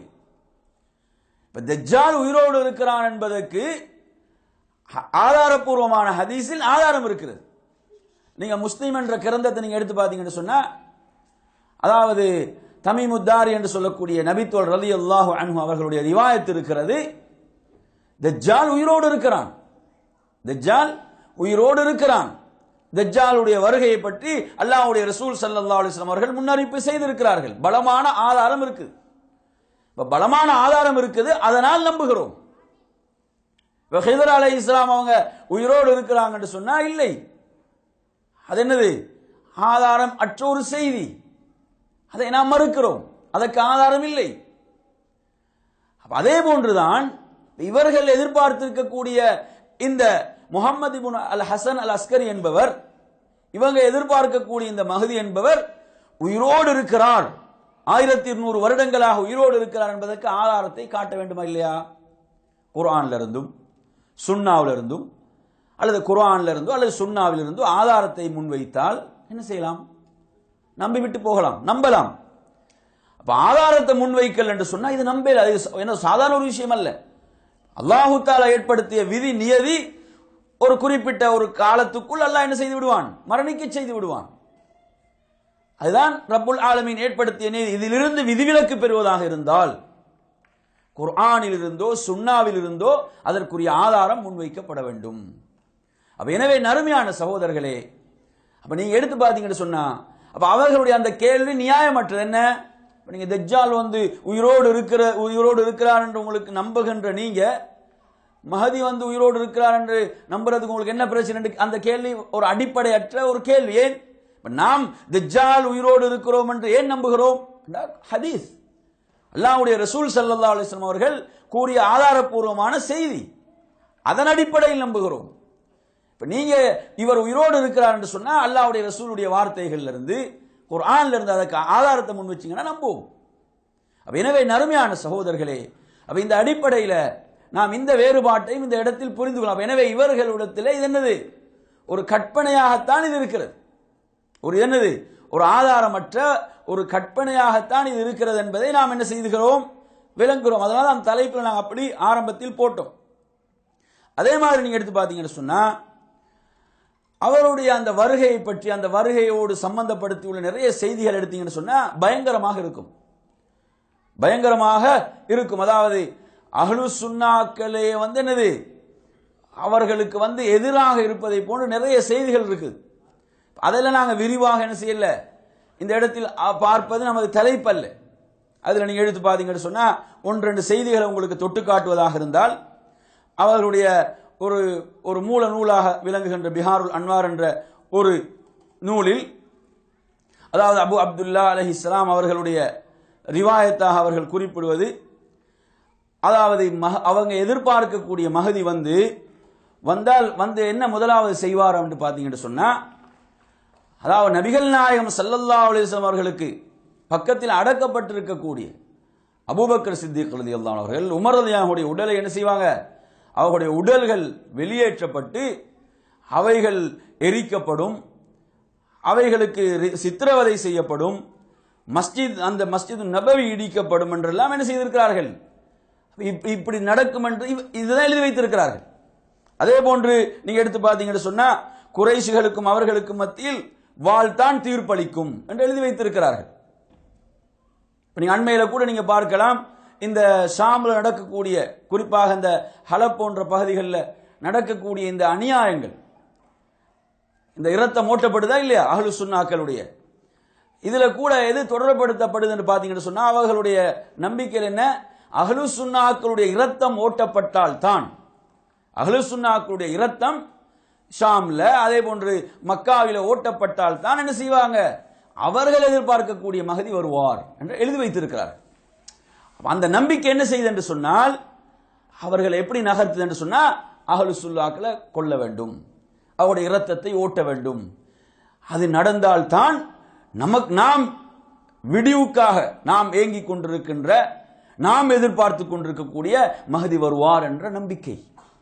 இப்ப தெஜ்ஜால் உயிரோடு இருக்கிறான் என்பதற்கு ஹ- ஆதாரபூர்வமான ஹதீஸில் ஆதாரம் இருக்கிறது நீங்க முஸ்லீம் என்ற கிரந்தத்தை நீங்க எடுத்து பார்த்தீங்கன்னு சொன்னா அதாவது தமிமுத்தாரி என்று சொல்லக்கூடிய நபித்தோல் ரலி அல்லாஹு அன்ஹு அவர்களுடைய ரிவாயத் இருக்கிறது தஜ்ஜால் உயிரோடு இருக்கிறான் தஜ்ஜால் உயிரோடு இருக்கிறான் தஜ்ஜாலுடைய வருகையை பற்றி அல்லாஹ்வுடைய ரசூல் ஸல்லல்லாஹு அலைஹி வஸல்லம் அவர்கள் முன்னறிவிப்பு செய்திருக்கிறார்கள் பலமான ஆதாரம் இருக்குது இப்ப பலமான ஆதாரம் இருக்குது அதனால் நம்புகிறோம் இப்ப ஹிதர் அலை இஸ்லாம் அவங்க உயிரோடு இருக்கிறாங்கன்னு சொன்னா இல்லை அது என்னது ஆதாரம் அற்ற ஒரு செய்தி அதை நாம் மறுக்கிறோம் அதற்கு ஆதாரம் இல்லை அப்ப அதே போன்றுதான் இவர்கள் எதிர்பார்த்திருக்கக்கூடிய இந்த Muhammad ibn al Hasan al Askari என்பவர் இவங்க எதிர்பார்க்கக்கூடிய இந்த மகதி என்பவர் உயிரோடு இருக்கிறார் ஆயிரத்தி இருநூறு வருடங்களாக உயிரோடு இருக்கிறார் என்பதற்கு ஆதாரத்தை காட்ட வேண்டுமா இல்லையா குர்ஆன்ல இருந்தும் சுன்னாவில இருந்தும் அல்லது குர்ஆன்ல இருந்தோ அல்லது சுன்னாவில் இருந்தோ ஆதாரத்தை முன்வைத்தால் என்ன செய்யலாம் நம்பிவிட்டு போகலாம் நம்பலாம் அப்ப ஆதாரத்தை முன்வைக்கல் என்று சொன்னா இது நம்பல அது என்ன சாதாரண ஒரு விஷயம் அல்ல அல்லாஹு தாலா ஏற்படுத்திய விதி நியதி ஒரு குறிப்பிட்ட ஒரு காலத்துக்குள் அல்லாஹ் என்ன செய்து விடுவான் மரணிக்க செய்து விடுவான் அதுதான் ரப்புல் ஆலமீன் ஏற்படுத்திய நியதி இதிலிருந்து விதிவிலக்கு பெறுவதாக இருந்தால் குர்ஆனில் இருந்தோ சுன்னாவில் இருந்தோ அதற்குரிய ஆதாரம் முன்வைக்கப்பட வேண்டும் அப்ப எனவே நறுமையான சகோதரர்களே அப்ப நீங்க எடுத்து பார்த்தீங்கன்னு சொன்னா அப்ப அவர்களுடைய அந்த கேள்வி நியாயமற்றது என்ன இப்ப நீங்க தஜ்ஜால் வந்து உயிரோடு இருக்கிற உயிரோடு இருக்கிறார் என்று உங்களுக்கு நம்புகின்ற நீங்க மஹதி வந்து உயிரோடு இருக்கிறார் என்று நம்புறதுக்கு உங்களுக்கு என்ன பிரச்சனை என்று அந்த கேள்வி ஒரு அடிப்படையற்ற ஒரு கேள்வி ஏன் இப்ப நாம் தஜ்ஜால் உயிரோடு இருக்கிறோம் என்று ஏன் நம்புகிறோம் என்றால் ஹதீஸ் அல்லாஹ்வுடைய ரசூல் ஸல்லல்லாஹு அலைஹி வஸல்லம் அவர்கள் கூறிய ஆதாரப்பூர்வமான செய்தி அதன் அடிப்படையில் நம்புகிறோம் இப்ப நீங்க இவர் உயிரோடு இருக்கிறார் என்று சொன்னா அல்லாஹ்வுடைய ரசூலுடைய வார்த்தைகள்ல இருந்து குர்ஆன்ல இருந்து அதற்கு ஆதாரத்தை முன் வச்சீங்கன்னா நம்புவோம் அப்ப எனவே நறுமையான சகோதரர்களே அப்ப இந்த அடிப்படையில நாம் இந்த வேறுபாட்டையும் இந்த இடத்தில் புரிந்து கொள்ளலாம் எனவே இவர்களிடத்தில் இது என்னது ஒரு கற்பனையாகத்தான் இது இருக்கிறது ஒரு இது என்னது ஒரு ஆதாரமற்ற ஒரு கற்பனையாகத்தான் இது இருக்கிறது என்பதை நாம் என்ன செய்துகிறோம் விளங்குகிறோம் அதனால அந்த தலைப்பில் நாங்கள் அப்படி ஆரம்பத்தில் போட்டோம் அதே மாதிரி நீங்க எடுத்து பார்த்தீங்கன்னு சொன்னா அவருடைய அந்த வருகையை பற்றி அந்த வருகையோடு சம்பந்தப்படுத்தி உள்ள நிறைய செய்திகள் எடுத்தீங்கன்னு சொன்னா பயங்கரமாக இருக்கும் பயங்கரமாக இருக்கும் அதாவது அஹ்லு சுன்னாக்களே வந்து என்னது அவர்களுக்கு வந்து எதிராக இருப்பதை போன்று நிறைய செய்திகள் இருக்குது அதெல்லாம் நாங்கள் விரிவாக என்ன செய்யல இந்த இடத்தில் அ- பார்ப்பது நமது தலைப்பல்ல அதில் நீங்கள் எடுத்து பார்த்தீங்கன்னு சொன்னால் ஒன்று ரெண்டு செய்திகளை உங்களுக்கு தொட்டு காட்டுவதாக இருந்தால் அவர்களுடைய ஒரு ஒரு மூல நூலாக விளங்குகின்ற பிஹாருல் அன்வார் என்ற ஒரு நூலில் அதாவது அபு அப்துல்லா அலைஹிஸ்ஸலாம் அவர்களுடைய ரிவாயத்தாக அவர்கள் குறிப்பிடுவது அதாவது மக- அவங்க எதிர்பார்க்கக்கூடிய மகதி வந்து வந்தால் வந்து என்ன முதலாவது செய்வார் அப்படின்னு பார்த்தீங்கன்னு சொன்னா அதாவது நபிகள் நாயகம் ஸல்லல்லாஹு அலைஹி வஸல்லம் அவர்களுக்கு பக்கத்தில் அடக்கப்பட்டிருக்கக்கூடிய அபூபக்கர் சித்திக் ரலியல்லாஹு அன்ஹு அவர்கள் உமர் ரலியல்லாஹுடைய உடலை என்ன செய்வாங்க அவர்களுடைய உடல்கள் வெளியேற்றப்பட்டு அவைகள் எரிக்கப்படும் அவைகளுக்கு ரி- சித்திரவதை செய்யப்படும் மஸ்ஜித் அந்த மஸ்ஜித் நபவி இடிக்கப்படும் என்றெல்லாம் என்ன செய்திருக்கிறார்கள் இப்- இப்படி நடக்கும் என்று இவ்- இதுதான் எழுதி வைத்திருக்கிறார்கள் அதே போன்று நீங்க எடுத்து பார்த்தீங்கன்னு சொன்னா குறைஷிகளுக்கும் அவர்களுக்கும் மத்தியில் வாழ்தான் தீர்ப்பளிக்கும் என்று எழுதி வைத்திருக்கிறார்கள் இப்ப நீங்க அண்மையில கூட நீங்க பார்க்கலாம் இந்த ஷாம்ல நடக்கக்கூடிய குறிப்பாக இந்த ஹலப் போன்ற பகுதிகளில் நடக்கக்கூடிய இந்த அநியாயங்கள் இந்த இரத்தம் ஓட்டப்படுதா இல்லையா அஹ்லு சுன்னாக்களுடைய இதுல கூட எது தொடர்படுத்தப்படுதுன்னு பாத்தீங்கன்னு சொன்னா அவர்களுடைய நம்பிக்கையில் என்ன அஹ்லு சுன்னாக்களுடைய இரத்தம் ஓட்டப்பட்டால் தான் அஹ்லு சுன்னாக்களுடைய இரத்தம் ஷாம்ல அதே போன்று மக்காவில ஓட்டப்பட்டால் தான் என்ன செய்வாங்க அவர்கள் எதிர்பார்க்கக்கூடிய மகதி வருவார் என்று எழுதி வைத்திருக்கிறார் அப்ப அந்த நம்பிக்கை என்ன செய்யுது என்று சொன்னால் அவர்கள் எப்படி நகர்த்துது என்று சொன்னா அஹ்லு சுல்லாக்களை கொல்ல வேண்டும் அவருடைய இரத்தத்தை ஓட்ட வேண்டும் அது நடந்தால்தான் நமக்கு நாம் விடிவுக்காக நாம் ஏங்கிக் கொண்டிருக்கின்ற நாம் எதிர்பார்த்து கொண்டிருக்கக்கூடிய மகதி வருவார் என்ற நம்பிக்கை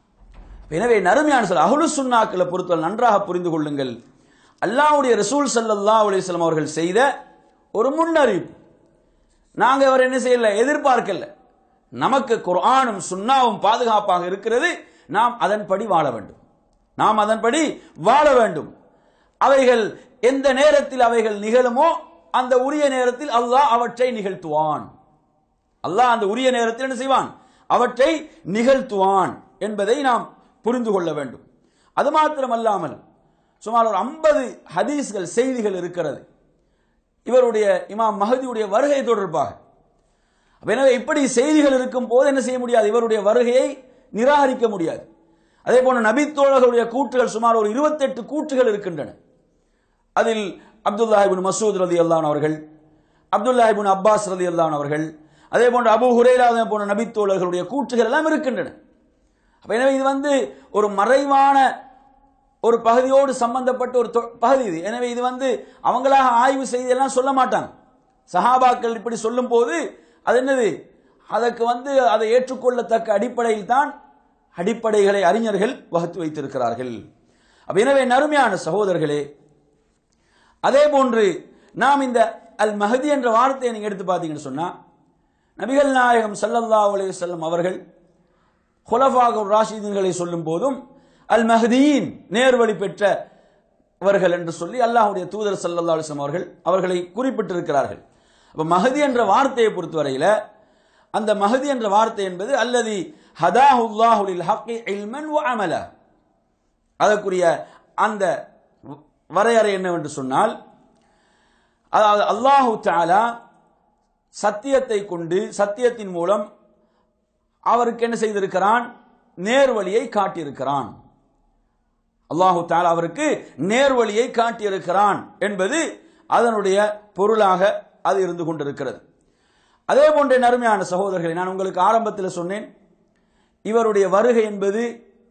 எனவே நறுமையான சொல் அஹ்லு சுன்னாக்களை பொறுத்தவரை நன்றாக புரிந்து கொள்ளுங்கள் அல்லாஹ்வுடைய ரசூல் ஸல்லல்லாஹு அலைஹி வஸல்லம் அவர்கள் செய்த ஒரு முன்னறிவிப்பு நாங்க அவர் என்ன செய்யல எதிர்பார்க்கல நமக்கு குர்ஆனும் சுன்னாவும் பாதுகாப்பாக இருக்கிறது நாம் அதன்படி வாழ வேண்டும் நாம் அதன்படி வாழ வேண்டும் அவைகள் எந்த நேரத்தில் அவைகள் நிகழுமோ அந்த உரிய நேரத்தில் அல்லாஹ் அவற்றை நிகழ்த்துவான் அல்லாஹ் அந்த உரிய நேரத்தில் என்ன செய்வான் அவற்றை நிகழ்த்துவான் என்பதை நாம் புரிந்து கொள்ள வேண்டும் அது மாத்திரமல்லாமல் சுமார் ஒரு ஐம்பது ஹதீஸ்கள் செய்திகள் இருக்கிறது இவருடைய இமாம் மஹதியுடைய வருகை தொடர்பாக அப்ப எனவே இப்படி செய்திகள் இருக்கும் போது என்ன செய்ய முடியாது இவருடைய வருகையை நிராகரிக்க முடியாது அதே போன்ற நபித்தோழர்களுடைய கூற்றுகள் சுமார் ஒரு இருபத்தெட்டு கூற்றுகள் இருக்கின்றன அதில் அப்துல்லா இபின் மசூத் ரதி அல்லான் அவர்கள் அப்துல்லா இபின் அப்பாஸ் ரதி அல்லான் அவர்கள் அதே போன்ற அபு ஹுரேரா போன்ற நபித்தோழர்களுடைய கூற்றுகள் எல்லாம் இருக்கின்றன அப்ப எனவே இது வந்து ஒரு மறைவான ஒரு பகுதியோடு சம்பந்தப்பட்ட ஒரு தொ- பகுதி இது எனவே இது வந்து அவங்களாக ஆய்வு செய்து எல்லாம் சொல்ல மாட்டாங்க சஹாபாக்கள் இப்படி சொல்லும் போது அது என்னது அதற்கு வந்து அதை ஏற்றுக்கொள்ளத்தக்க அடிப்படையில் தான் அடிப்படைகளை அறிஞர்கள் வகுத்து வைத்திருக்கிறார்கள் அப்ப எனவே நறுமையான சகோதரர்களே அதே போன்று நாம் இந்த அல் மஹதி என்ற வார்த்தையை நீங்க எடுத்து பார்த்தீங்கன்னு சொன்னா நபிகள் நாயகம் ஸல்லல்லாஹு அலைஹி வஸல்லம் அவர்கள் ஹுலஃபாக ராஷிதீன்களை சொல்லும் போதும் அல் மஹதியின் நேர்வழி பெற்றவர்கள் என்று சொல்லி அல்லாஹ்வுடைய தூதர் ஸல்லல்லாஹு அலைஹி வஸல்லம் அவர்கள் அவர்களை குறிப்பிட்டிருக்கிறார்கள் அப்ப மஹதி என்ற வார்த்தையை பொறுத்தவரையில அந்த மஹதி என்ற வார்த்தை என்பது அல்லதி ஹதாஹுல்லாஹு லில் ஹக்கி இல்மன் வ அமல அதற்குரிய அந்த வரையறை என்னவென்று சொன்னால் அதாவது அல்லாஹு தஆலா சத்தியத்தை கொண்டு சத்தியத்தின் மூலம் அவருக்கு என்ன செய்திருக்கிறான் நேர்வழியை காட்டியிருக்கிறான் அல்லாஹு தஆலா அவருக்கு நேர்வழியை காட்டியிருக்கிறான் என்பது அதனுடைய பொருளாக அது இருந்து கொண்டிருக்கிறது அதே போன்ற நறுமையான சகோதரர்களை நான் உங்களுக்கு ஆரம்பத்தில் சொன்னேன் இவருடைய வருகை என்பது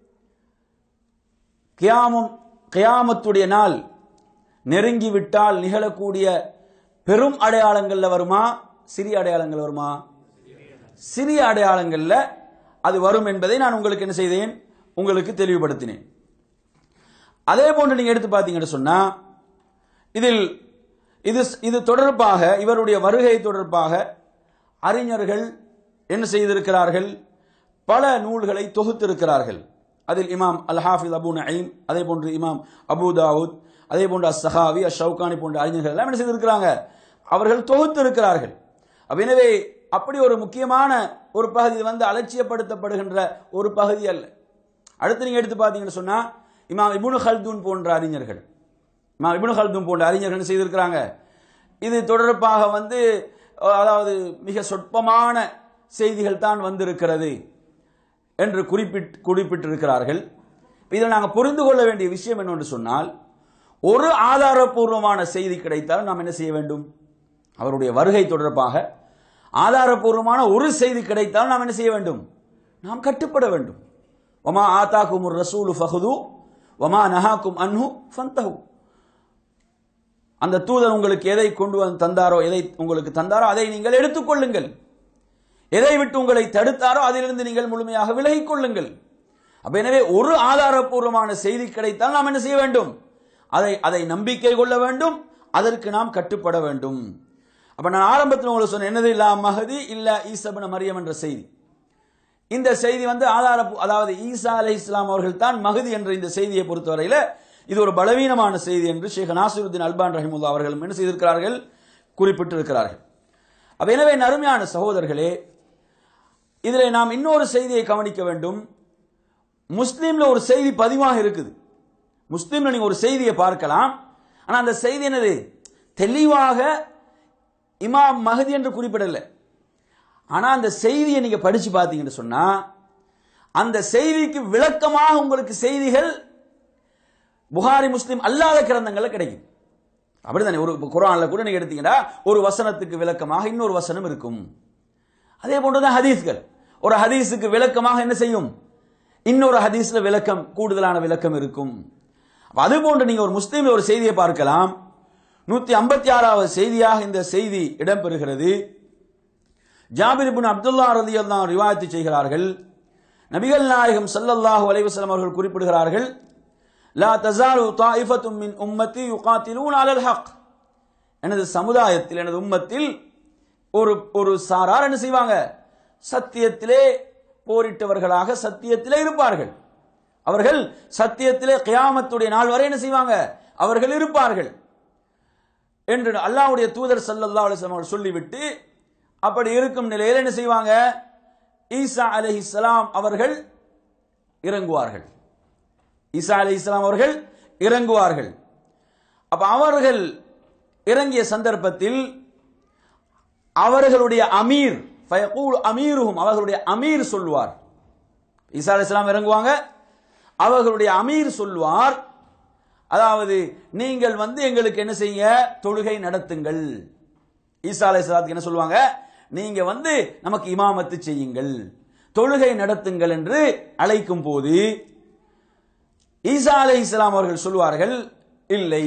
கியாமம் கியாமத்துடைய நாள் நெருங்கிவிட்டால் நிகழக்கூடிய பெரும் அடையாளங்கள்ல வருமா சிறிய அடையாளங்கள் வருமா சிறிய அடையாளங்கள்ல அது வரும் என்பதை நான் உங்களுக்கு என்ன செய்தேன் உங்களுக்கு தெளிவுபடுத்தினேன் அதே போன்று நீங்க எடுத்து பார்த்தீங்கன்னு சொன்னா இதில் இது இது தொடர்பாக இவருடைய வருகை தொடர்பாக அறிஞர்கள் என்ன செய்திருக்கிறார்கள் பல நூல்களை தொகுத்திருக்கிறார்கள் அதில் இமாம் அல் ஹாஃபிஸ் அபு நயீம் அதே போன்று இமாம் அபு தாவூத் அதே போன்று அஸ் சஹாவி அஸ் ஷவுகானி போன்ற அறிஞர்கள் எல்லாம் என்ன செய்திருக்கிறாங்க அவர்கள் தொகுத்திருக்கிறார்கள் அப்ப எனவே அப்படி ஒரு முக்கியமான ஒரு பகுதி வந்து அலட்சியப்படுத்தப்படுகின்ற ஒரு பகுதி அல்ல அடுத்து நீங்க எடுத்து பார்த்தீங்கன்னு சொன்னா இமாம் இபுனு ஹல்தூன் போன்ற அறிஞர்கள் இமாம் இபுனு ஹல்தூன் போன்ற அறிஞர்கள் என்ன செய்திருக்கிறாங்க இது தொடர்பாக வந்து அதாவது மிக சொற்பமான செய்திகள் தான் வந்திருக்கிறது என்று குறிப்பிட்டு குறிப்பிட்டிருக்கிறார்கள் இதில் நாங்கள் புரிந்து கொள்ள வேண்டிய விஷயம் என்னவென்று சொன்னால் ஒரு ஆதாரபூர்வமான செய்தி கிடைத்தால் நாம் என்ன செய்ய வேண்டும் அவருடைய வருகை தொடர்பாக ஆதாரபூர்வமான ஒரு செய்தி கிடைத்தால் நாம் என்ன செய்ய வேண்டும் நாம் கட்டுப்பட வேண்டும் வமா ஆத்தாக்கும் ரசூலு ஃபஹுது வமா நஹாக்கும் அன்ஹு ஃபந்தஹு அந்த தூதர் உங்களுக்கு எதை கொண்டு வந்து தந்தாரோ எதை உங்களுக்கு தந்தாரோ அதை நீங்கள் எடுத்துக்கொள்ளுங்கள் எதை விட்டு உங்களை தடுத்தாரோ அதிலிருந்து நீங்கள் முழுமையாக விலகிக் கொள்ளுங்கள் அப்ப எனவே ஒரு ஆதாரபூர்வமான செய்தி கிடைத்தால் நாம் என்ன செய்ய வேண்டும் அதை அதை நம்பிக்கை கொள்ள வேண்டும் அதற்கு நாம் கட்டுப்பட வேண்டும் அப்ப நான் ஆரம்பத்தில் உங்களுக்கு சொன்னேன் என்னது இல்லா மகதி இல்ல ஈசபன மரியம் என்ற செய்தி இந்த செய்தி வந்து ஆதார அதாவது ஈசா அலை இஸ்லாம் அவர்கள் தான் மகதி என்ற இந்த செய்தியை பொறுத்தவரையில இது ஒரு பலவீனமான செய்தி என்று ஷேக் நாசிருத்தின் அல்பான் ரஹிமுல்லா அவர்கள் என்ன செய்திருக்கிறார்கள் குறிப்பிட்டிருக்கிறார்கள் அப்ப எனவே நறுமையான சகோதரர்களே இதில் நாம் இன்னொரு செய்தியை கவனிக்க வேண்டும் முஸ்லீம்ல ஒரு செய்தி பதிவாக இருக்குது முஸ்லீம்ல நீங்க ஒரு செய்தியை பார்க்கலாம் ஆனா அந்த செய்தி என்னது தெளிவாக இமாம் மகதி என்று குறிப்பிடல ஆனா அந்த செய்தியை நீங்க படிச்சு பார்த்தீங்கன்னு சொன்னா அந்த செய்திக்கு விளக்கமாக உங்களுக்கு செய்திகள் புகாரி முஸ்லீம் அல்லாத கிரந்தங்கள்ல கிடைக்கும் அப்படிதானே ஒரு குரான்ல கூட நீங்க எடுத்தீங்கன்னா ஒரு வசனத்துக்கு விளக்கமாக இன்னொரு வசனம் இருக்கும் அதே போன்றுதான் ஹதீஸ்கள் ஒரு ஹதீஸுக்கு விளக்கமாக என்ன செய்யும் இன்னொரு ஹதீஸ்ல விளக்கம் கூடுதலான விளக்கம் இருக்கும் அது போன்று நீங்க ஒரு முஸ்லீம்ல ஒரு செய்தியை பார்க்கலாம் நூத்தி ஐம்பத்தி ஆறாவது செய்தியாக இந்த செய்தி இடம்பெறுகிறது ஜாபிர் பின் அப்துல்லா ரதி அல்லாம் ரிவாயத்து செய்கிறார்கள் நபிகள் நாயகம் சல்லல்லாஹு அலைவசலம் அவர்கள் குறிப்பிடுகிறார்கள் லா தசாலு தாயிஃபத்தும் மின் உம்மத்தி யுகாத்திலூன் அலல் ஹக் எனது சமுதாயத்தில் எனது உம்மத்தில் ஒரு ஒரு சாரார் என்ன செய்வாங்க சத்தியத்திலே போரிட்டவர்களாக சத்தியத்திலே இருப்பார்கள் அவர்கள் சத்தியத்திலே கியாமத்துடைய நாள் வரை என்ன செய்வாங்க அவர்கள் இருப்பார்கள் என்று அல்லாவுடைய தூதர் சல்லல்லா அலிஸ்லாம் அவர்கள் சொல்லிவிட்டு அப்படி இருக்கும் நிலையில் என்ன செய்வாங்க ஈசா அலி இஸ்லாம் அவர்கள் இறங்குவார்கள் ஈசா அலி இஸ்லாம் அவர்கள் இறங்குவார்கள் அப்ப அவர்கள் இறங்கிய சந்தர்ப்பத்தில் அவர்களுடைய அமீர் ஃபயகூல் அமீருஹும் அவர்களுடைய அமீர் சொல்லுவார் ஈசா அலி இஸ்லாம் இறங்குவாங்க அவர்களுடைய அமீர் சொல்லுவார் அதாவது நீங்கள் வந்து எங்களுக்கு என்ன செய்ய தொழுகை நடத்துங்கள் ஈசா அலை என்ன சொல்லுவாங்க நீங்க வந்து நமக்கு இமாமத்து செய்யுங்கள் தொழுகை நடத்துங்கள் என்று அழைக்கும் போது ஈசா அலை இஸ்லாம் அவர்கள் சொல்லுவார்கள் இல்லை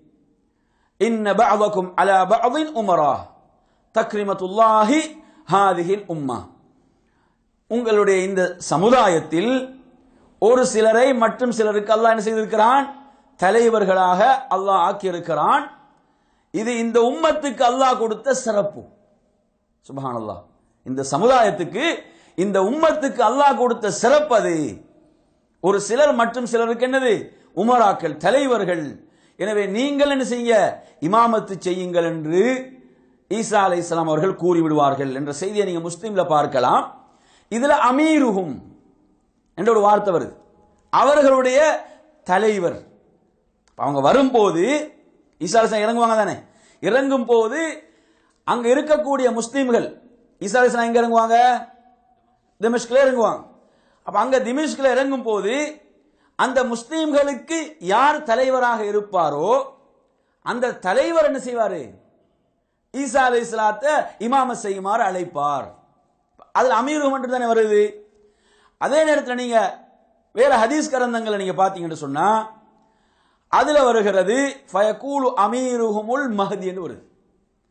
இன்ன பஅதக்கும் அலா பஅதின் உமரா தக்ரிமத்துல்லாஹி ஹாதிஹில் உம்மா உங்களுடைய இந்த சமுதாயத்தில் ஒரு சிலரை மற்றும் சிலருக்கு அல்லாஹ் என்ன செய்திருக்கிறான் தலைவர்களாக அல்லாஹ் ஆக்கியிருக்கிறான் இது இந்த உம்மத்துக்கு அல்லாஹ் கொடுத்த சிறப்பு சுபஹான் அல்லாஹ் இந்த சமுதாயத்துக்கு இந்த உம்மத்துக்கு அல்லாஹ் கொடுத்த சிறப்பு அது ஒரு சிலர் மற்றும் சிலருக்கு என்னது உமராக்கள் தலைவர்கள் எனவே நீங்கள் என்ன செய்ய இமாமத்து செய்யுங்கள் என்று ஈசா அலை இஸ்லாம் அவர்கள் கூறிவிடுவார்கள் என்ற செய்தியை நீங்க முஸ்லீம்ல பார்க்கலாம் இதுல அமீருகும் என்ற ஒரு வார்த்தை வருது அவர்களுடைய தலைவர் அவங்க வரும்போது ஈசா அலிஸ்லாம் இறங்குவாங்க தானே இறங்கும் போது அங்க இருக்கக்கூடிய முஸ்லீம்கள் ஈசா அலிஸ்லாம் எங்க இறங்குவாங்க திமிஷ்கில் இறங்குவாங்க அப்ப அங்க திமிஷ்கில் இறங்கும் போது அந்த முஸ்லீம்களுக்கு யார் தலைவராக இருப்பாரோ அந்த தலைவர் என்ன செய்வாரு ஈசா அலி இஸ்லாத்தை இமாம செய்யுமாறு அழைப்பார் அதுல அமீரும் என்று தானே வருது அதே நேரத்தில் நீங்க வேற ஹதீஸ் கரந்தங்களை நீங்க பாத்தீங்கன்னு சொன்னா அதுல வருகிறது ஃபயகூலு அமீருஹுமுல் மஹதி என்று வருது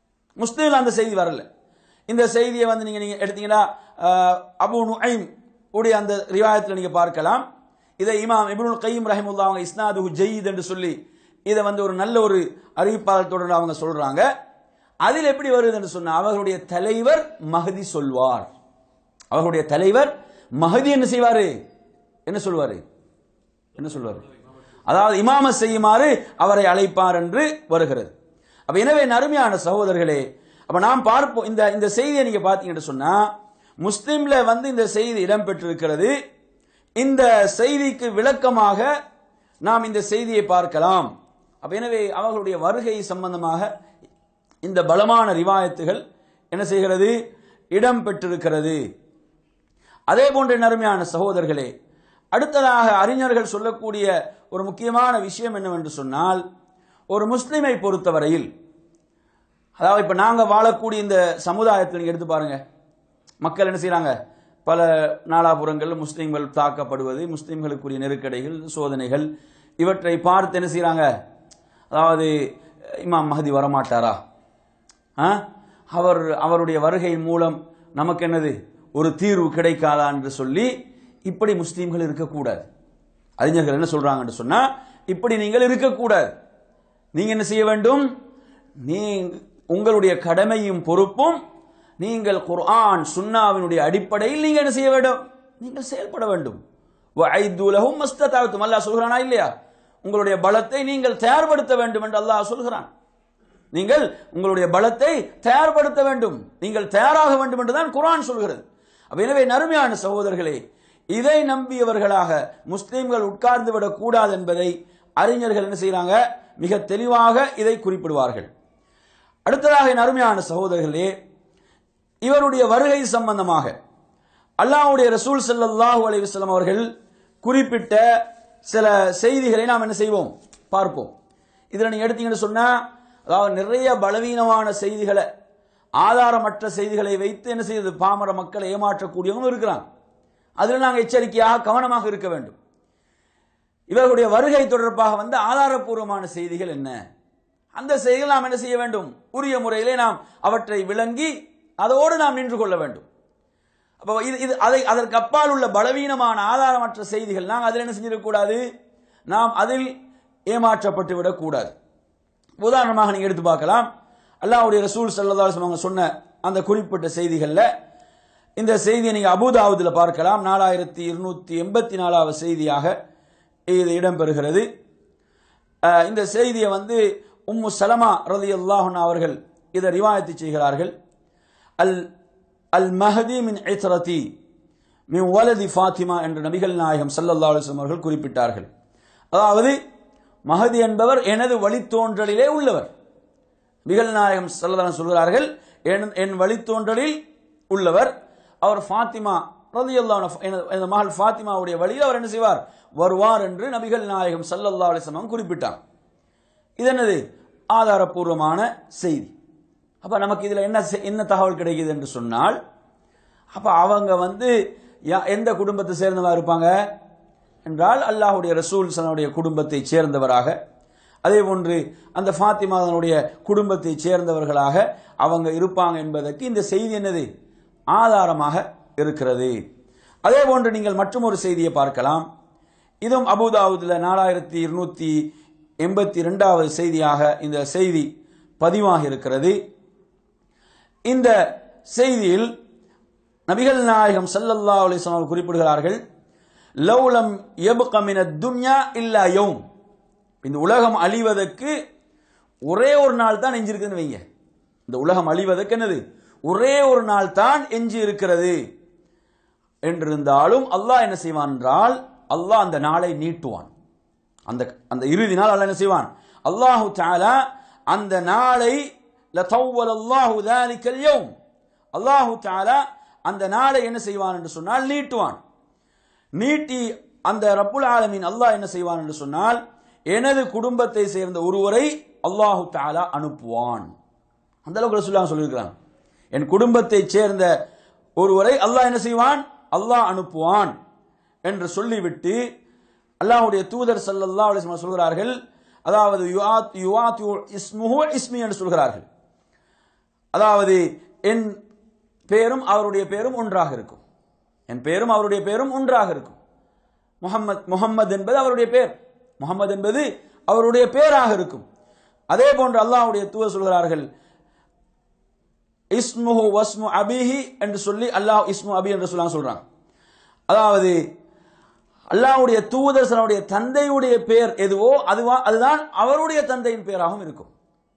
முஸ்லீம்ல அந்த செய்தி வரல இந்த செய்தியை வந்து நீங்க நீங்க எடுத்தீங்கன்னா அஹ், அபு நுஐம் உடைய அந்த ரிவாயத்தில் நீங்க பார்க்கலாம் இதை இமாம் இப்னுல் கையும் ரஹிமுல்லா அவங்க இஸ்னாது ஜெயித் என்று சொல்லி இதை வந்து ஒரு நல்ல ஒரு அறிவிப்பாளத்துடன் அவங்க சொல்றாங்க அதில் எப்படி வருது என்று சொன்னா அவர்களுடைய தலைவர் மகதி சொல்வார் அவர்களுடைய தலைவர் மகதி என்ன செய்வாரு என்ன சொல்வாரு என்ன சொல்வாரு அதாவது இமாம செய்யுமாறு அவரை அழைப்பார் என்று வருகிறது அப்ப எனவே நறுமையான சகோதரர்களே அப்ப நாம் பார்ப்போம் இந்த இந்த செய்தியை நீங்க பாத்தீங்கன்னு சொன்னா முஸ்லிம்ல வந்து இந்த செய்தி இடம்பெற்றிருக்கிறது இந்த செய்திக்கு விளக்கமாக நாம் இந்த செய்தியை பார்க்கலாம் அப்ப எனவே அவர்களுடைய வருகை சம்பந்தமாக இந்த பலமான ரிவாயத்துகள் என்ன செய்கிறது இடம் பெற்றிருக்கிறது அதே போன்ற நறுமையான சகோதரர்களே அடுத்ததாக அறிஞர்கள் சொல்லக்கூடிய ஒரு முக்கியமான விஷயம் என்னவென்று சொன்னால் ஒரு முஸ்லிமை பொறுத்தவரையில் அதாவது இப்ப நாங்க வாழக்கூடிய இந்த சமுதாயத்தில் நீங்க எடுத்து பாருங்க மக்கள் என்ன செய்றாங்க பல நாலாபுறங்கள் முஸ்லிம்கள் தாக்கப்படுவது முஸ்லிம்களுக்குரிய நெருக்கடிகள் சோதனைகள் இவற்றை பார்த்து என்ன செய்றாங்க அதாவது இமாம் மஹதி வரமாட்டாரா ஆ? அவர் அவருடைய வருகையின் மூலம் நமக்கு என்னது ஒரு தீர்வு கிடைக்காதா என்று சொல்லி இப்படி முஸ்லீம்கள் இருக்கக்கூடாது அறிஞர்கள் என்ன சொல்றாங்கன்னு சொன்னா இப்படி நீங்கள் இருக்கக்கூடாது நீங்க என்ன செய்ய வேண்டும் நீ உங்களுடைய கடமையும் பொறுப்பும் நீங்கள் குர்ஆன் சுன்னாவினுடைய அடிப்படையில் நீங்க என்ன செய்ய வேண்டும் நீங்கள் செயல்பட வேண்டும் வஐது லஹும் மஸ்ததாத்தும் அல்லாஹ் சொல்கிறானா இல்லையா உங்களுடைய பலத்தை நீங்கள் தயார்படுத்த வேண்டும் என்று அல்லாஹ் சொல்கிறான் நீங்கள் உங்களுடைய பலத்தை தயார்படுத்த வேண்டும் நீங்கள் தயாராக வேண்டும் என்றுதான் குர்ஆன் சொல்கிறது அப்ப எனவே நறுமையான சகோதரர்களே இதை நம்பியவர்களாக முஸ்லிம்கள் உட்கார்ந்து விடக் கூடாது என்பதை அறிஞர்கள் என்ன செய்றாங்க மிக தெளிவாக இதை குறிப்பிடுவார்கள் அடுத்ததாக என் அருமையான சகோதரர்களே இவருடைய வருகை சம்பந்தமாக அல்லாஹ்வுடைய ரசூல் ஸல்லல்லாஹு அலைஹி வஸல்லம் அவர்கள் குறிப்பிட்ட சில செய்திகளை நாம் என்ன செய்வோம் பார்ப்போம் இதுல நீங்க எடுத்தீங்கன்னு சொன்னா அதாவது நிறைய பலவீனமான செய்திகளை ஆதாரமற்ற செய்திகளை வைத்து என்ன செய்யுது பாமர மக்களை ஏமாற்றக்கூடியவங்க இருக்கிறாங்க அதில் நாங்கள் எச்சரிக்கையாக கவனமாக இருக்க வேண்டும் இவர்களுடைய வருகை தொடர்பாக வந்து ஆதாரப்பூர்வமான செய்திகள் என்ன அந்த செய்திகள் நாம் என்ன செய்ய வேண்டும் உரிய முறையிலே நாம் அவற்றை விளங்கி அதோடு நாம் நின்று கொள்ள வேண்டும் அப்போ இது இது அதை அதற்கு அப்பால் உள்ள பலவீனமான ஆதாரமற்ற செய்திகள் நாம் அதில் என்ன செஞ்சிடக்கூடாது நாம் அதில் ஏமாற்றப்பட்டு விடக்கூடாது உதாரணமாக நீங்க எடுத்து பார்க்கலாம் அல்லாஹ்வுடைய ரசூல் ஸல்லல்லாஹு அலைஹி வஸல்லம் சொன்ன அந்த குறிப்பிட்ட செய்திகள்ல இந்த செய்தியை நீங்க அபுதாவுதுல பார்க்கலாம் நாலாயிரத்தி இருநூத்தி எண்பத்தி நாலாவது செய்தியாக இது இடம்பெறுகிறது அஹ், இந்த செய்தியை வந்து உம்மு சலமா ரலியல்லாஹு அன்ஹா அவர்கள் இதை ரிவாயத்து செய்கிறார்கள் அல் அல் மஹதி மின் இத்ரதி மின் வலதி ஃபாத்திமா என்ற நபிகள் நாயகம் ஸல்லல்லாஹு அலைஹி வஸல்லம் அவர்கள் குறிப்பிட்டார்கள் அதாவது மஹதி என்பவர் எனது வழித்தோன்றலிலே உள்ளவர் நபிகள் நாயகம் ஸல்லல்லாஹு அலைஹி சொல்கிறார்கள் என் என் வழித்தோன்றலில் உள்ளவர் அவர் ஃபாத்திமா ரலியல்லாஹு அன்ஹா எனது- எனது மகள் ஃபாத்திமாவுடைய வழியில் அவர் என்ன செய்வார் வருவார் என்று நபிகள் நாயகம் ஸல்லல்லாஹு அலைஹி வஸல்லம் குறிப்பிட்டார் இது என்னது ஆதாரப்பூர்வமான செய்தி அப்ப நமக்கு இதுல என்ன செ- என்ன தகவல் கிடைக்குது என்று சொன்னால் அப்ப அவங்க வந்து யா- எந்த குடும்பத்தை சேர்ந்தவா இருப்பாங்க என்றால் அல்லாஹ்வுடைய ரசூல் சனுடைய குடும்பத்தை சேர்ந்தவராக அதே போன்று அந்த ஃபாத்திமாதனுடைய குடும்பத்தை சேர்ந்தவர்களாக அவங்க இருப்பாங்க என்பதற்கு இந்த செய்தி என்னது ஆதாரமாக இருக்கிறது அதே போன்று நீங்கள் மற்றும் ஒரு செய்தியை பார்க்கலாம் இதுவும் அபுதாவுதுல நாலாயிரத்தி இருநூத்தி எண்பத்தி ரெண்டாவது செய்தியாக இந்த செய்தி பதிவாக இருக்கிறது இந்த செய்தியில் நபிகள் நாயகம் ஸல்லல்லாஹு அலைஹி வஸல்லம் அவர்கள் குறிப்பிடுகிறார்கள் லௌலம் யப்க மின துன்யா இல்லா யௌம் இந்த உலகம் அழிவதற்கு ஒரே ஒரு நாள் தான் எஞ்சி இருக்குன்னு வைங்க இந்த உலகம் அழிவதற்கு என்னது ஒரே ஒரு நாள் தான் எஞ்சி இருக்கிறது என்றிருந்தாலும் அல்லாஹ் என்ன செய்வான் என்றால் அல்லாஹ் அந்த நாளை நீட்டுவான் அந்த அந்த இறுதி நாள் அல்லாஹ் என்ன செய்வான் அல்லாஹு தஆலா அந்த நாளை லதவ்வல் அல்லாஹு ذلك اليوم அல்லாஹு தஆலா அந்த நாளை என்ன செய்வான் என்று சொன்னால் நீட்டுவான் நீட்டி அந்த ரப்புல் ஆலமீன் அல்லாஹ் என்ன செய்வான் என்று சொன்னால் எனது குடும்பத்தை சேர்ந்த ஒருவரை அல்லாஹு தஆலா அனுப்புவான் அந்த அளவுக்கு ரசூலுல்லாஹ் சொல்லியிருக்கிறாங்க என் குடும்பத்தை சேர்ந்த ஒருவரை அல்லாஹ் என்ன செய்வான் அல்லாஹ் அனுப்புவான் என்று சொல்லிவிட்டு அல்லாஹ்வுடைய தூதர் ஸல்லல்லாஹு அலைஹி வஸல்லம் சொல்கிறார்கள் அதாவது யுஆத் யுஆத் இஸ்முஹு இஸ்மி என்று சொல்கிறார்கள் அதாவது என் பேரும் அவருடைய பேரும் ஒன்றாக இருக்கும் என் பேரும் அவருடைய பேரும் ஒன்றாக இருக்கும் முகம்மது முகம்மது என்பது அவருடைய பேர் முகம்மது என்பது அவருடைய பேராக இருக்கும் அதே போன்று அல்லாஹ்வுடைய தூதர் சொல்கிறார்கள் இஸ்முஹு வஸ்மு அபிஹி என்று சொல்லி அல்லாஹ் இஸ்மு அபி என்று சொல்லாங்க சொல்றாங்க அதாவது அல்லாஹ்வுடைய தூதர் தன்னுடைய தந்தையுடைய பேர் எதுவோ அதுவா அதுதான் அவருடைய தந்தையின் பேராகவும் இருக்கும்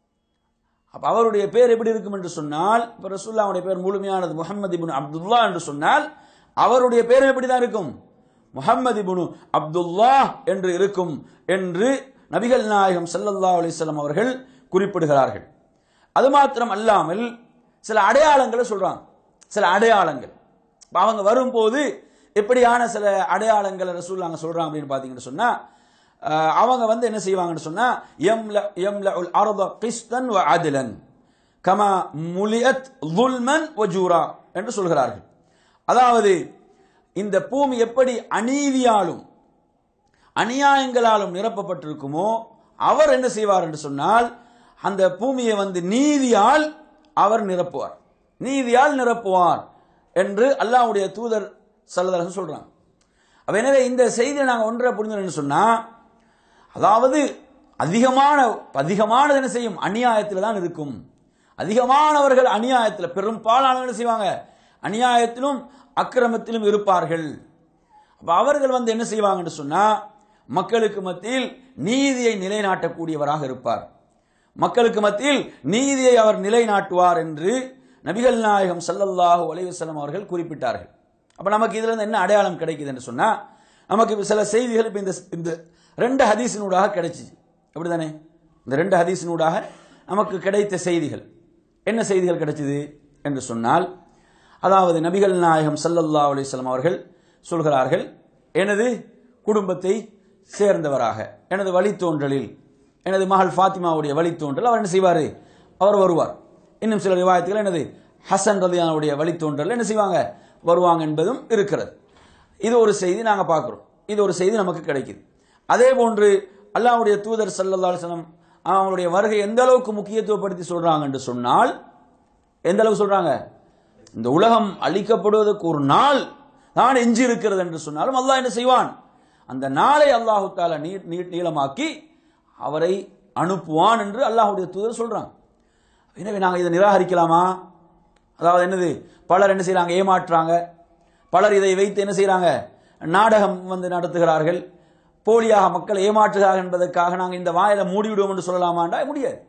அப்ப அவருடைய பேர் எப்படி இருக்கும் என்று சொன்னால் இப்ப ரசூல்லாவுடைய பேர் முழுமையானது முகமது இப்னு அப்துல்லா என்று சொன்னால் அவருடைய பேர் எப்படிதான் இருக்கும் முகமது இப்னு அப்துல்லா என்று இருக்கும் என்று நபிகள் நாயகம் ஸல்லல்லாஹு அலைஹி வஸல்லம் அவர்கள் குறிப்பிடுகிறார்கள் அது மாத்திரம் அல்லாமல் சில அடையாளங்களை சொல்றாங்க சில அடையாளங்கள் இப்ப அவங்க வரும்போது எப்படியான சில அடையாளங்களை ரசூல்லாங்க சொல்றாங்க அப்படின்னு பாத்தீங்கன்னு சொன்னா அஹ், அவங்க வந்து என்ன செய்வாங்கன்னு சொன்னா எம்ல எம்ல உல் அர்த கிஸ்தன் வ அத்லன் கமா முலியத் ظுல்மன் வ ஜூரா என்று சொல்கிறார்கள் அதாவது இந்த பூமி எப்படி அநீதியாலும் அநியாயங்களாலும் நிரப்பப்பட்டிருக்குமோ அவர் என்ன செய்வார் என்று சொன்னால் அந்த பூமியை வந்து நீதியால் அவர் நிரப்புவார் நீதியால் நிரப்புவார் என்று அல்லாஹ்வுடைய தூதர் சல்லதரசன் சொல்றாங்க அப்ப எனவே இந்த செய்தியை நாங்கள் ஒன்றை புரிஞ்சோம்னு சொன்னா அதாவது அதிகமான அதிகமானது என்ன செய்யும் அநியாயத்தில் தான் இருக்கும் அதிகமானவர்கள் அநியாயத்தில் பெரும்பாலானவர்கள் என்ன செய்வாங்க அநியாயத்திலும் அக்கிரமத்திலும் இருப்பார்கள் அப்ப அவர்கள் வந்து என்ன செய்வாங்கன்னு சொன்னா மக்களுக்கு மத்தியில் நீதியை நிலைநாட்டக்கூடியவராக இருப்பார் மக்களுக்கு மத்தியில் நீதியை அவர் நிலைநாட்டுவார் என்று நபிகள் நாயகம் ஸல்லல்லாஹு அலைஹி வஸல்லம் அவர்கள் குறிப்பிட்டார்கள் அப்ப நமக்கு இதுல இருந்து என்ன அடையாளம் கிடைக்குது என்று சொன்னா நமக்கு இப்ப சில செய்திகள் இப்ப இந்த இந்த ரெண்டு ஹதீஸினூடாக கிடைச்சிச்சு அப்படிதானே இந்த ரெண்டு ஹதீஸினூடாக நமக்கு கிடைத்த செய்திகள் என்ன செய்திகள் கிடைச்சது என்று சொன்னால் அதாவது நபிகள் நாயகம் ஸல்லல்லாஹு அலைஹி வஸல்லம் அவர்கள் சொல்கிறார்கள் எனது குடும்பத்தை சேர்ந்தவராக எனது வழித்தோன்றலில் எனது மகள் ஃபாத்திமாவுடைய வழித்தோன்றல் அவர் என்ன செய்வார் அவர் வருவார் இன்னும் சில ரிவாயத்துகள் எனது ஹசன் ரதியானுடைய வழித்தோன்றல் என்ன செய்வாங்க வருவாங்க என்பதும் இருக்கிறது இது ஒரு செய்தி நாங்க பார்க்கிறோம் இது ஒரு செய்தி நமக்கு கிடைக்குது அதே போன்று அல்லாஹ்வுடைய தூதர் ஸல்லல்லாஹு அலைஹி வஸல்லம் அவங்களுடைய வருகை எந்த அளவுக்கு முக்கியத்துவப்படுத்தி சொல்றாங்க என்று சொன்னால் எந்த அளவுக்கு சொல்றாங்க இந்த உலகம் அழிக்கப்படுவதற்கு ஒரு நாள் தான் எஞ்சி இருக்கிறது என்று சொன்னாலும் அல்லாஹ் என்ன செய்வான் அந்த நாளை அல்லாஹு தாலா நீட் நீட் நீளமாக்கி அவரை அனுப்புவான் என்று அல்லாஹ்வுடைய தூதர் சொல்றாங்க எனவே நாங்கள் இதை நிராகரிக்கலாமா அதாவது என்னது பலர் என்ன செய்றாங்க ஏமாற்றுறாங்க பலர் இதை வைத்து என்ன செய்றாங்க நாடகம் வந்து நடத்துகிறார்கள் போலியாக மக்களை ஏமாற்றுகிறார்கள் என்பதற்காக நாங்கள் இந்த வாயில மூடிவிடுவோம் என்று சொல்லலாமாண்டா முடியாது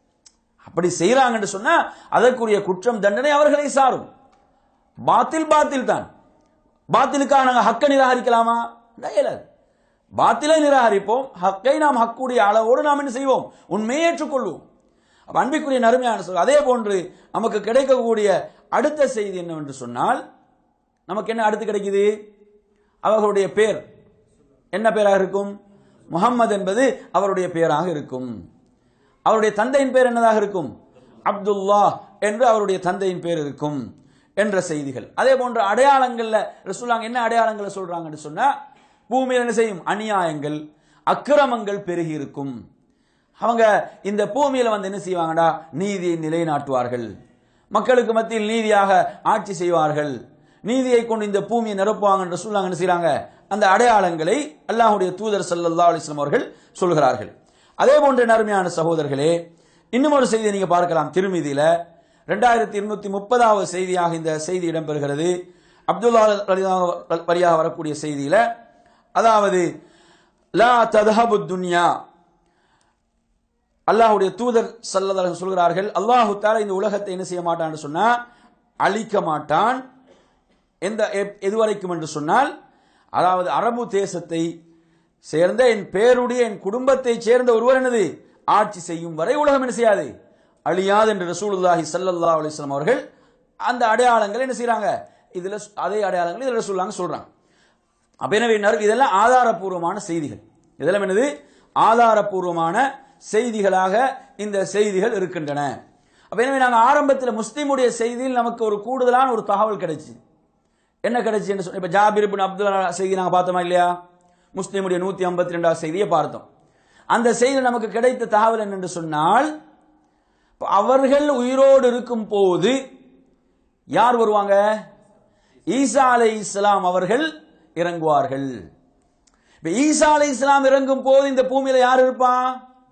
அப்படி செய்றாங்க என்று சொன்னா அதற்குரிய குற்றம் தண்டனை அவர்களை சாரும் பாத்தில் பாத்தில் தான் பாத்திலுக்காக நாங்கள் ஹக்க நிராகரிக்கலாமா இல்ல, இயலாது பாத்திலை நிராகரிப்போம் ஹக்கை நாம் ஹக்குடைய அளவோடு நாம் என்ன செய்வோம் உண்மையை ஏற்றுக்கொள்வோம் அப்ப அன்பிற்குரிய நறுமையான சொல் அதே போன்று நமக்கு கிடைக்கக்கூடிய அடுத்த செய்தி என்னவென்று சொன்னால் நமக்கு என்ன அடுத்து கிடைக்குது அவர்களுடைய பேர் என்ன பேராக இருக்கும் முகம்மது என்பது அவருடைய பெயராக இருக்கும் அவருடைய தந்தையின் பேர் என்னதாக இருக்கும் அப்துல்லா என்று அவருடைய தந்தையின் பேர் இருக்கும் என்ற செய்திகள் அதே போன்ற அடையாளங்கள்ல ரசூலாங்க என்ன அடையாளங்களை சொல்றாங்கன்னு சொன்னா பூமியில் என்ன செய்யும் அநியாயங்கள் அக்கிரமங்கள் பெருகி இருக்கும் அவங்க இந்த பூமியில வந்து என்ன செய்வாங்கடா நீதியை நிலைநாட்டுவார்கள் மக்களுக்கு மத்தியில் நீதியாக ஆட்சி செய்வார்கள் நீதியை கொண்டு இந்த பூமியை நிரப்புவாங்க என்று சொல்லாங்க என்ன செய்றாங்க அந்த அடையாளங்களை அல்லாஹ்வுடைய தூதர் ஸல்லல்லாஹு அலைஹி வஸல்லம் அவர்கள் சொல்கிறார்கள் அதே போன்ற நறுமையான சகோதரர்களே இன்னும் ஒரு செய்தியை நீங்க பார்க்கலாம் திருமிதியில ரெண்டாயிரத்தி இருநூத்தி முப்பதாவது செய்தியாக இந்த செய்தி இடம்பெறுகிறது அப்துல்லா ரலியல்லாஹு வரியாக வரக்கூடிய செய்தியில அதாவது லா ததஹபு துன்யா அல்லாஹ்வுடைய தூதர் சல்லல்லாஹு சொல்கிறார்கள் அல்லாஹு தாலா இந்த உலகத்தை என்ன செய்ய மாட்டான்னு சொன்னா அழிக்க மாட்டான் எந்த எப்- எதுவரைக்கும் என்று சொன்னால் அதாவது அரபு தேசத்தை சேர்ந்த என் பேருடைய என் குடும்பத்தை சேர்ந்த ஒருவர் என்னது ஆட்சி செய்யும் வரை உலகம் என்ன செய்யாது அழியாது என்று ரசூலுல்லாஹி ஸல்லல்லாஹு அலைஹி வஸல்லம் அவர்கள் அந்த அடையாளங்களை என்ன செய்றாங்க இதுல சொ- அதே அடையாளங்களை இதுல ரசூலுல்லாஹ் சொல்றாங்க அப்ப எனவே நறு- இதெல்லாம் ஆதாரபூர்வமான செய்திகள் இதெல்லாம் என்னது ஆதாரபூர்வமான செய்திகளாக இந்த செய்திகள் இருக்கின்றன அப்ப எனவே நாங்கள் ஆரம்பத்தில் முஸ்லீமுடைய செய்தியில் நமக்கு ஒரு கூடுதலான ஒரு தகவல் கிடைச்சு என்ன கிடைச்சு என்று சொன்ன இப்ப ஜாபிர் இப்னு அப்துல்லா செய்தி நாங்கள் பார்த்தோமா இல்லையா முஸ்லீமுடைய நூத்தி ஐம்பத்தி ரெண்டாவது செய்தியை பார்த்தோம் அந்த செய்தி நமக்கு கிடைத்த தகவல் என்னென்று சொன்னால் இப்ப அவர்கள் உயிரோடு இருக்கும் போது யார் வருவாங்க ஈசா அலை இஸ்லாம் அவர்கள் இறங்குவார்கள் இப்ப ஈசா அலை இஸ்லாம் இறங்கும் போது இந்த பூமியில யார் இருப்பான்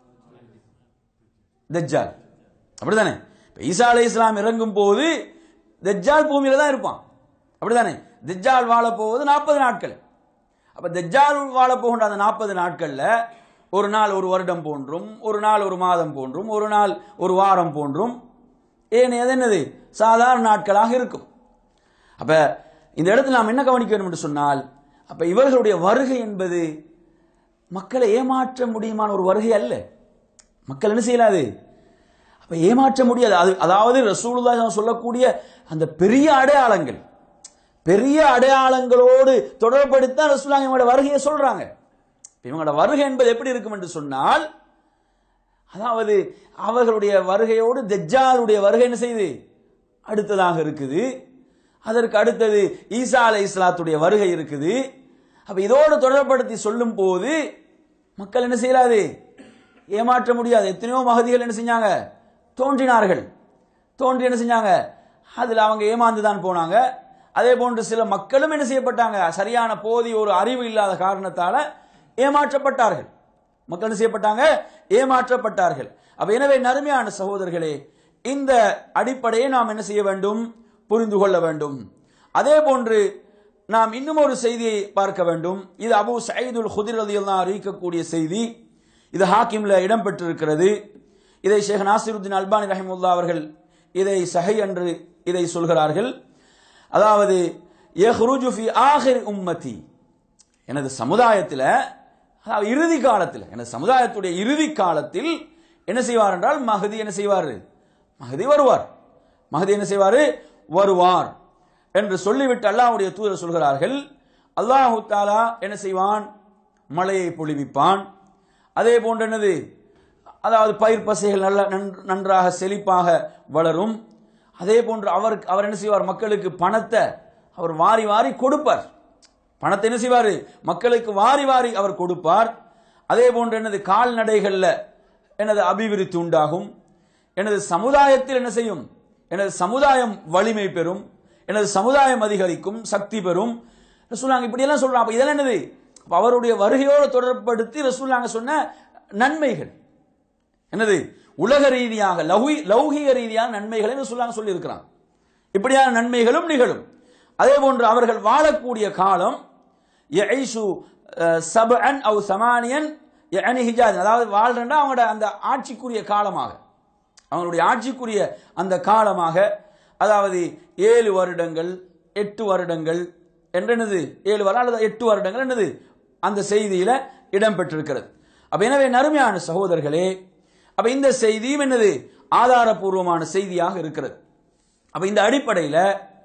தஜ்ஜால் அப்படிதானே இப்ப ஈசா அலை இஸ்லாம் இறங்கும் போது தஜ்ஜால் பூமியில தான் இருப்பான் அப்படிதானே தஜ்ஜால் வாழ போவது நாற்பது நாட்கள் அப்ப தஜ்ஜால் வாழ போகின்ற அந்த நாற்பது நாட்கள்ல ஒரு நாள் ஒரு வருடம் போன்றும் ஒரு நாள் ஒரு மாதம் போன்றும் ஒரு நாள் ஒரு வாரம் போன்றும் ஏன் எது என்னது சாதாரண நாட்களாக இருக்கும் அப்ப இந்த இடத்துல நாம் என்ன கவனிக்க வேண்டும் என்று சொன்னால் அப்ப இவர்களுடைய வருகை என்பது மக்களை ஏமாற்ற முடியுமான ஒரு வருகை அல்ல மக்கள் என்ன செய்யலாது அப்ப ஏமாற்ற முடியாது அது அதாவது ரசூலுல்லாஹி சொல்லக்கூடிய அந்த பெரிய அடையாளங்கள் பெரிய அடையாளங்களோடு தொடர்படுத்த ரசூலுல்லாஹி இவங்களோட வருகையை சொல்றாங்க இவங்களோட வருகை என்பது எப்படி இருக்கும் என்று சொன்னால் அதாவது அவர்களுடைய வருகையோடு தஜ்ஜாலுடைய வருகை என்ன செய்யுது அடுத்ததாக இருக்குது அதற்கு அடுத்தது ஈசா அலை இஸ்லாத்துடைய வருகை இருக்குது அப்ப இதோடு தொடர்படுத்தி சொல்லும் போது மக்கள் என்ன செய்யலாது ஏமாற்ற முடியாது எத்தனையோ மகதிகள் என்ன செஞ்சாங்க தோன்றினார்கள் தோன்றி என்ன செஞ்சாங்க அதில் அவங்க ஏமாந்து தான் போனாங்க அதே போன்று சில மக்களும் என்ன செய்யப்பட்டாங்க சரியான போதி ஒரு அறிவு இல்லாத காரணத்தால ஏமாற்றப்பட்டார்கள் மக்கள் என்ன செய்யப்பட்டாங்க ஏமாற்றப்பட்டார்கள் அப்ப எனவே நறுமையான சகோதரர்களே இந்த அடிப்படையை நாம் என்ன செய்ய வேண்டும் புரிந்து கொள்ள வேண்டும் அதே போன்று நாம் இன்னும் ஒரு செய்தியை பார்க்க வேண்டும் இது அபு சயீதுல் ஹுதிர் ரலியல்லாஹு அறிவிக்கக்கூடிய செய்தி இது ஹாக்கிம்ல இடம்பெற்றிருக்கிறது இதை ஷேக் நாசிருத்தின் அல்பானி ரஹிமுல்லா அவர்கள் இதை சஹை என்று இதை சொல்கிறார்கள் அதாவது யஹ்ருஜு ஃபி ஆஹிர் உம்மதி எனது சமுதாயத்தில் அதாவது இறுதி காலத்தில் எனது சமுதாயத்துடைய இறுதி காலத்தில் என்ன செய்வார் என்றால் மகதி என்ன செய்வார் மகதி வருவார் மகதி என்ன செய்வார் வருவார் என்று சொல்லிவிட்டு அல்லாஹ்வுடைய தூதர் சொல்கிறார்கள் அல்லாஹு தாலா என்ன செய்வான் மழையை பொழிவிப்பான் அதே போன்று என்னது அதாவது பயிர் பசைகள் நல்ல நன்- நன்றாக செழிப்பாக வளரும் அதே போன்று அவர் அவர் என்ன செய்வார் மக்களுக்கு பணத்தை அவர் வாரி வாரி கொடுப்பார் பணத்தை என்ன செய்வார் மக்களுக்கு வாரி வாரி அவர் கொடுப்பார் அதே போன்று எனது கால்நடைகள்ல எனது அபிவிருத்தி உண்டாகும் எனது சமுதாயத்தில் என்ன செய்யும் எனது சமுதாயம் வலிமை பெறும் எனது சமுதாயம் அதிகரிக்கும் சக்தி பெறும் ரசூலாங்க இப்படியெல்லாம் சொல்றாங்க அப்ப இதெல்லாம் என்னது அப்ப அவருடைய வருகையோடு தொடர்படுத்தி ரசூலாங்க சொன்ன நன்மைகள் என்னது உலக ரீதியாக லௌகி- லௌகிக ரீதியான நன்மைகளை ரசூலுல்லாஹ் சொல்லி இருக்கிறான் இப்படியான நன்மைகளும் நிகழும் அதே போன்று அவர்கள் வாழக்கூடிய காலம் யஐஷு அஹ், சபஅன் அவு சமானியன் யஅனி ஹிஜாஸ் அதாவது வாழ்றா அவங்களோட அந்த ஆட்சிக்குரிய காலமாக அவங்களுடைய ஆட்சிக்குரிய அந்த காலமாக அதாவது ஏழு வருடங்கள் எட்டு வருடங்கள் என்று என்னது ஏழு வருடம் அல்லது எட்டு வருடங்கள் என்னது அந்த செய்தியில இடம்பெற்றிருக்கிறது அப்ப எனவே நறுமையான சகோதரர்களே அப்ப இந்த செய்தியும் என்னது ஆதாரபூர்வமான செய்தியாக இருக்கிறது அப்ப இந்த அடிப்படையில்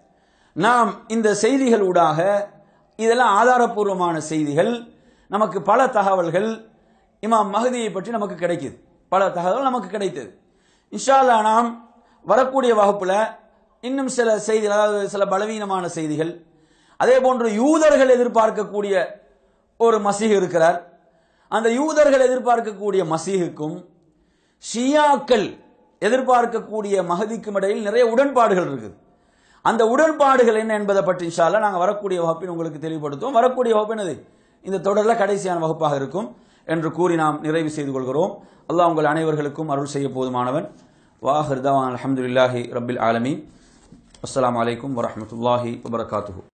நாம் இந்த செய்திகள் ஊடாக இதெல்லாம் ஆதாரபூர்வமான செய்திகள் நமக்கு பல தகவல்கள் இமாம் மஹதியை பற்றி நமக்கு கிடைக்குது பல தகவல் நமக்கு கிடைத்தது இன்ஷா அல்லாஹ் நாம் வரக்கூடிய வகுப்புல இன்னும் சில செய்திகள் அதாவது சில பலவீனமான செய்திகள் அதே போன்று யூதர்கள் எதிர்பார்க்கக்கூடிய ஒரு மசீஹ் இருக்கிறார் அந்த யூதர்கள் எதிர்பார்க்கக்கூடிய மசீஹுக்கும் ஷியாக்கள் எதிர்பார்க்கக்கூடிய மகதிக்கும் இடையில் நிறைய உடன்பாடுகள் இருக்குது அந்த உடன்பாடுகள் என்ன என்பதை பற்றி இன்ஷா அல்லாஹ் நாங்கள் வரக்கூடிய வகுப்பில் உங்களுக்கு தெளிவுபடுத்துவோம் வரக்கூடிய வகுப்பு என்னது இந்த தொடரில் கடைசியான வகுப்பாக இருக்கும் என்று கூறி நாம் நிறைவு செய்து கொள்கிறோம் அல்லாஹ் உங்கள் அனைவர்களுக்கும் அருள் செய்ய போதுமானவன் வாஹிர் தவான் அலமதுல்லாஹி ரபில் ஆலமீன் அஸ்ஸலாமு அலைக்கும் வரஹ்மத்துல்லாஹி வபரகாத்துஹு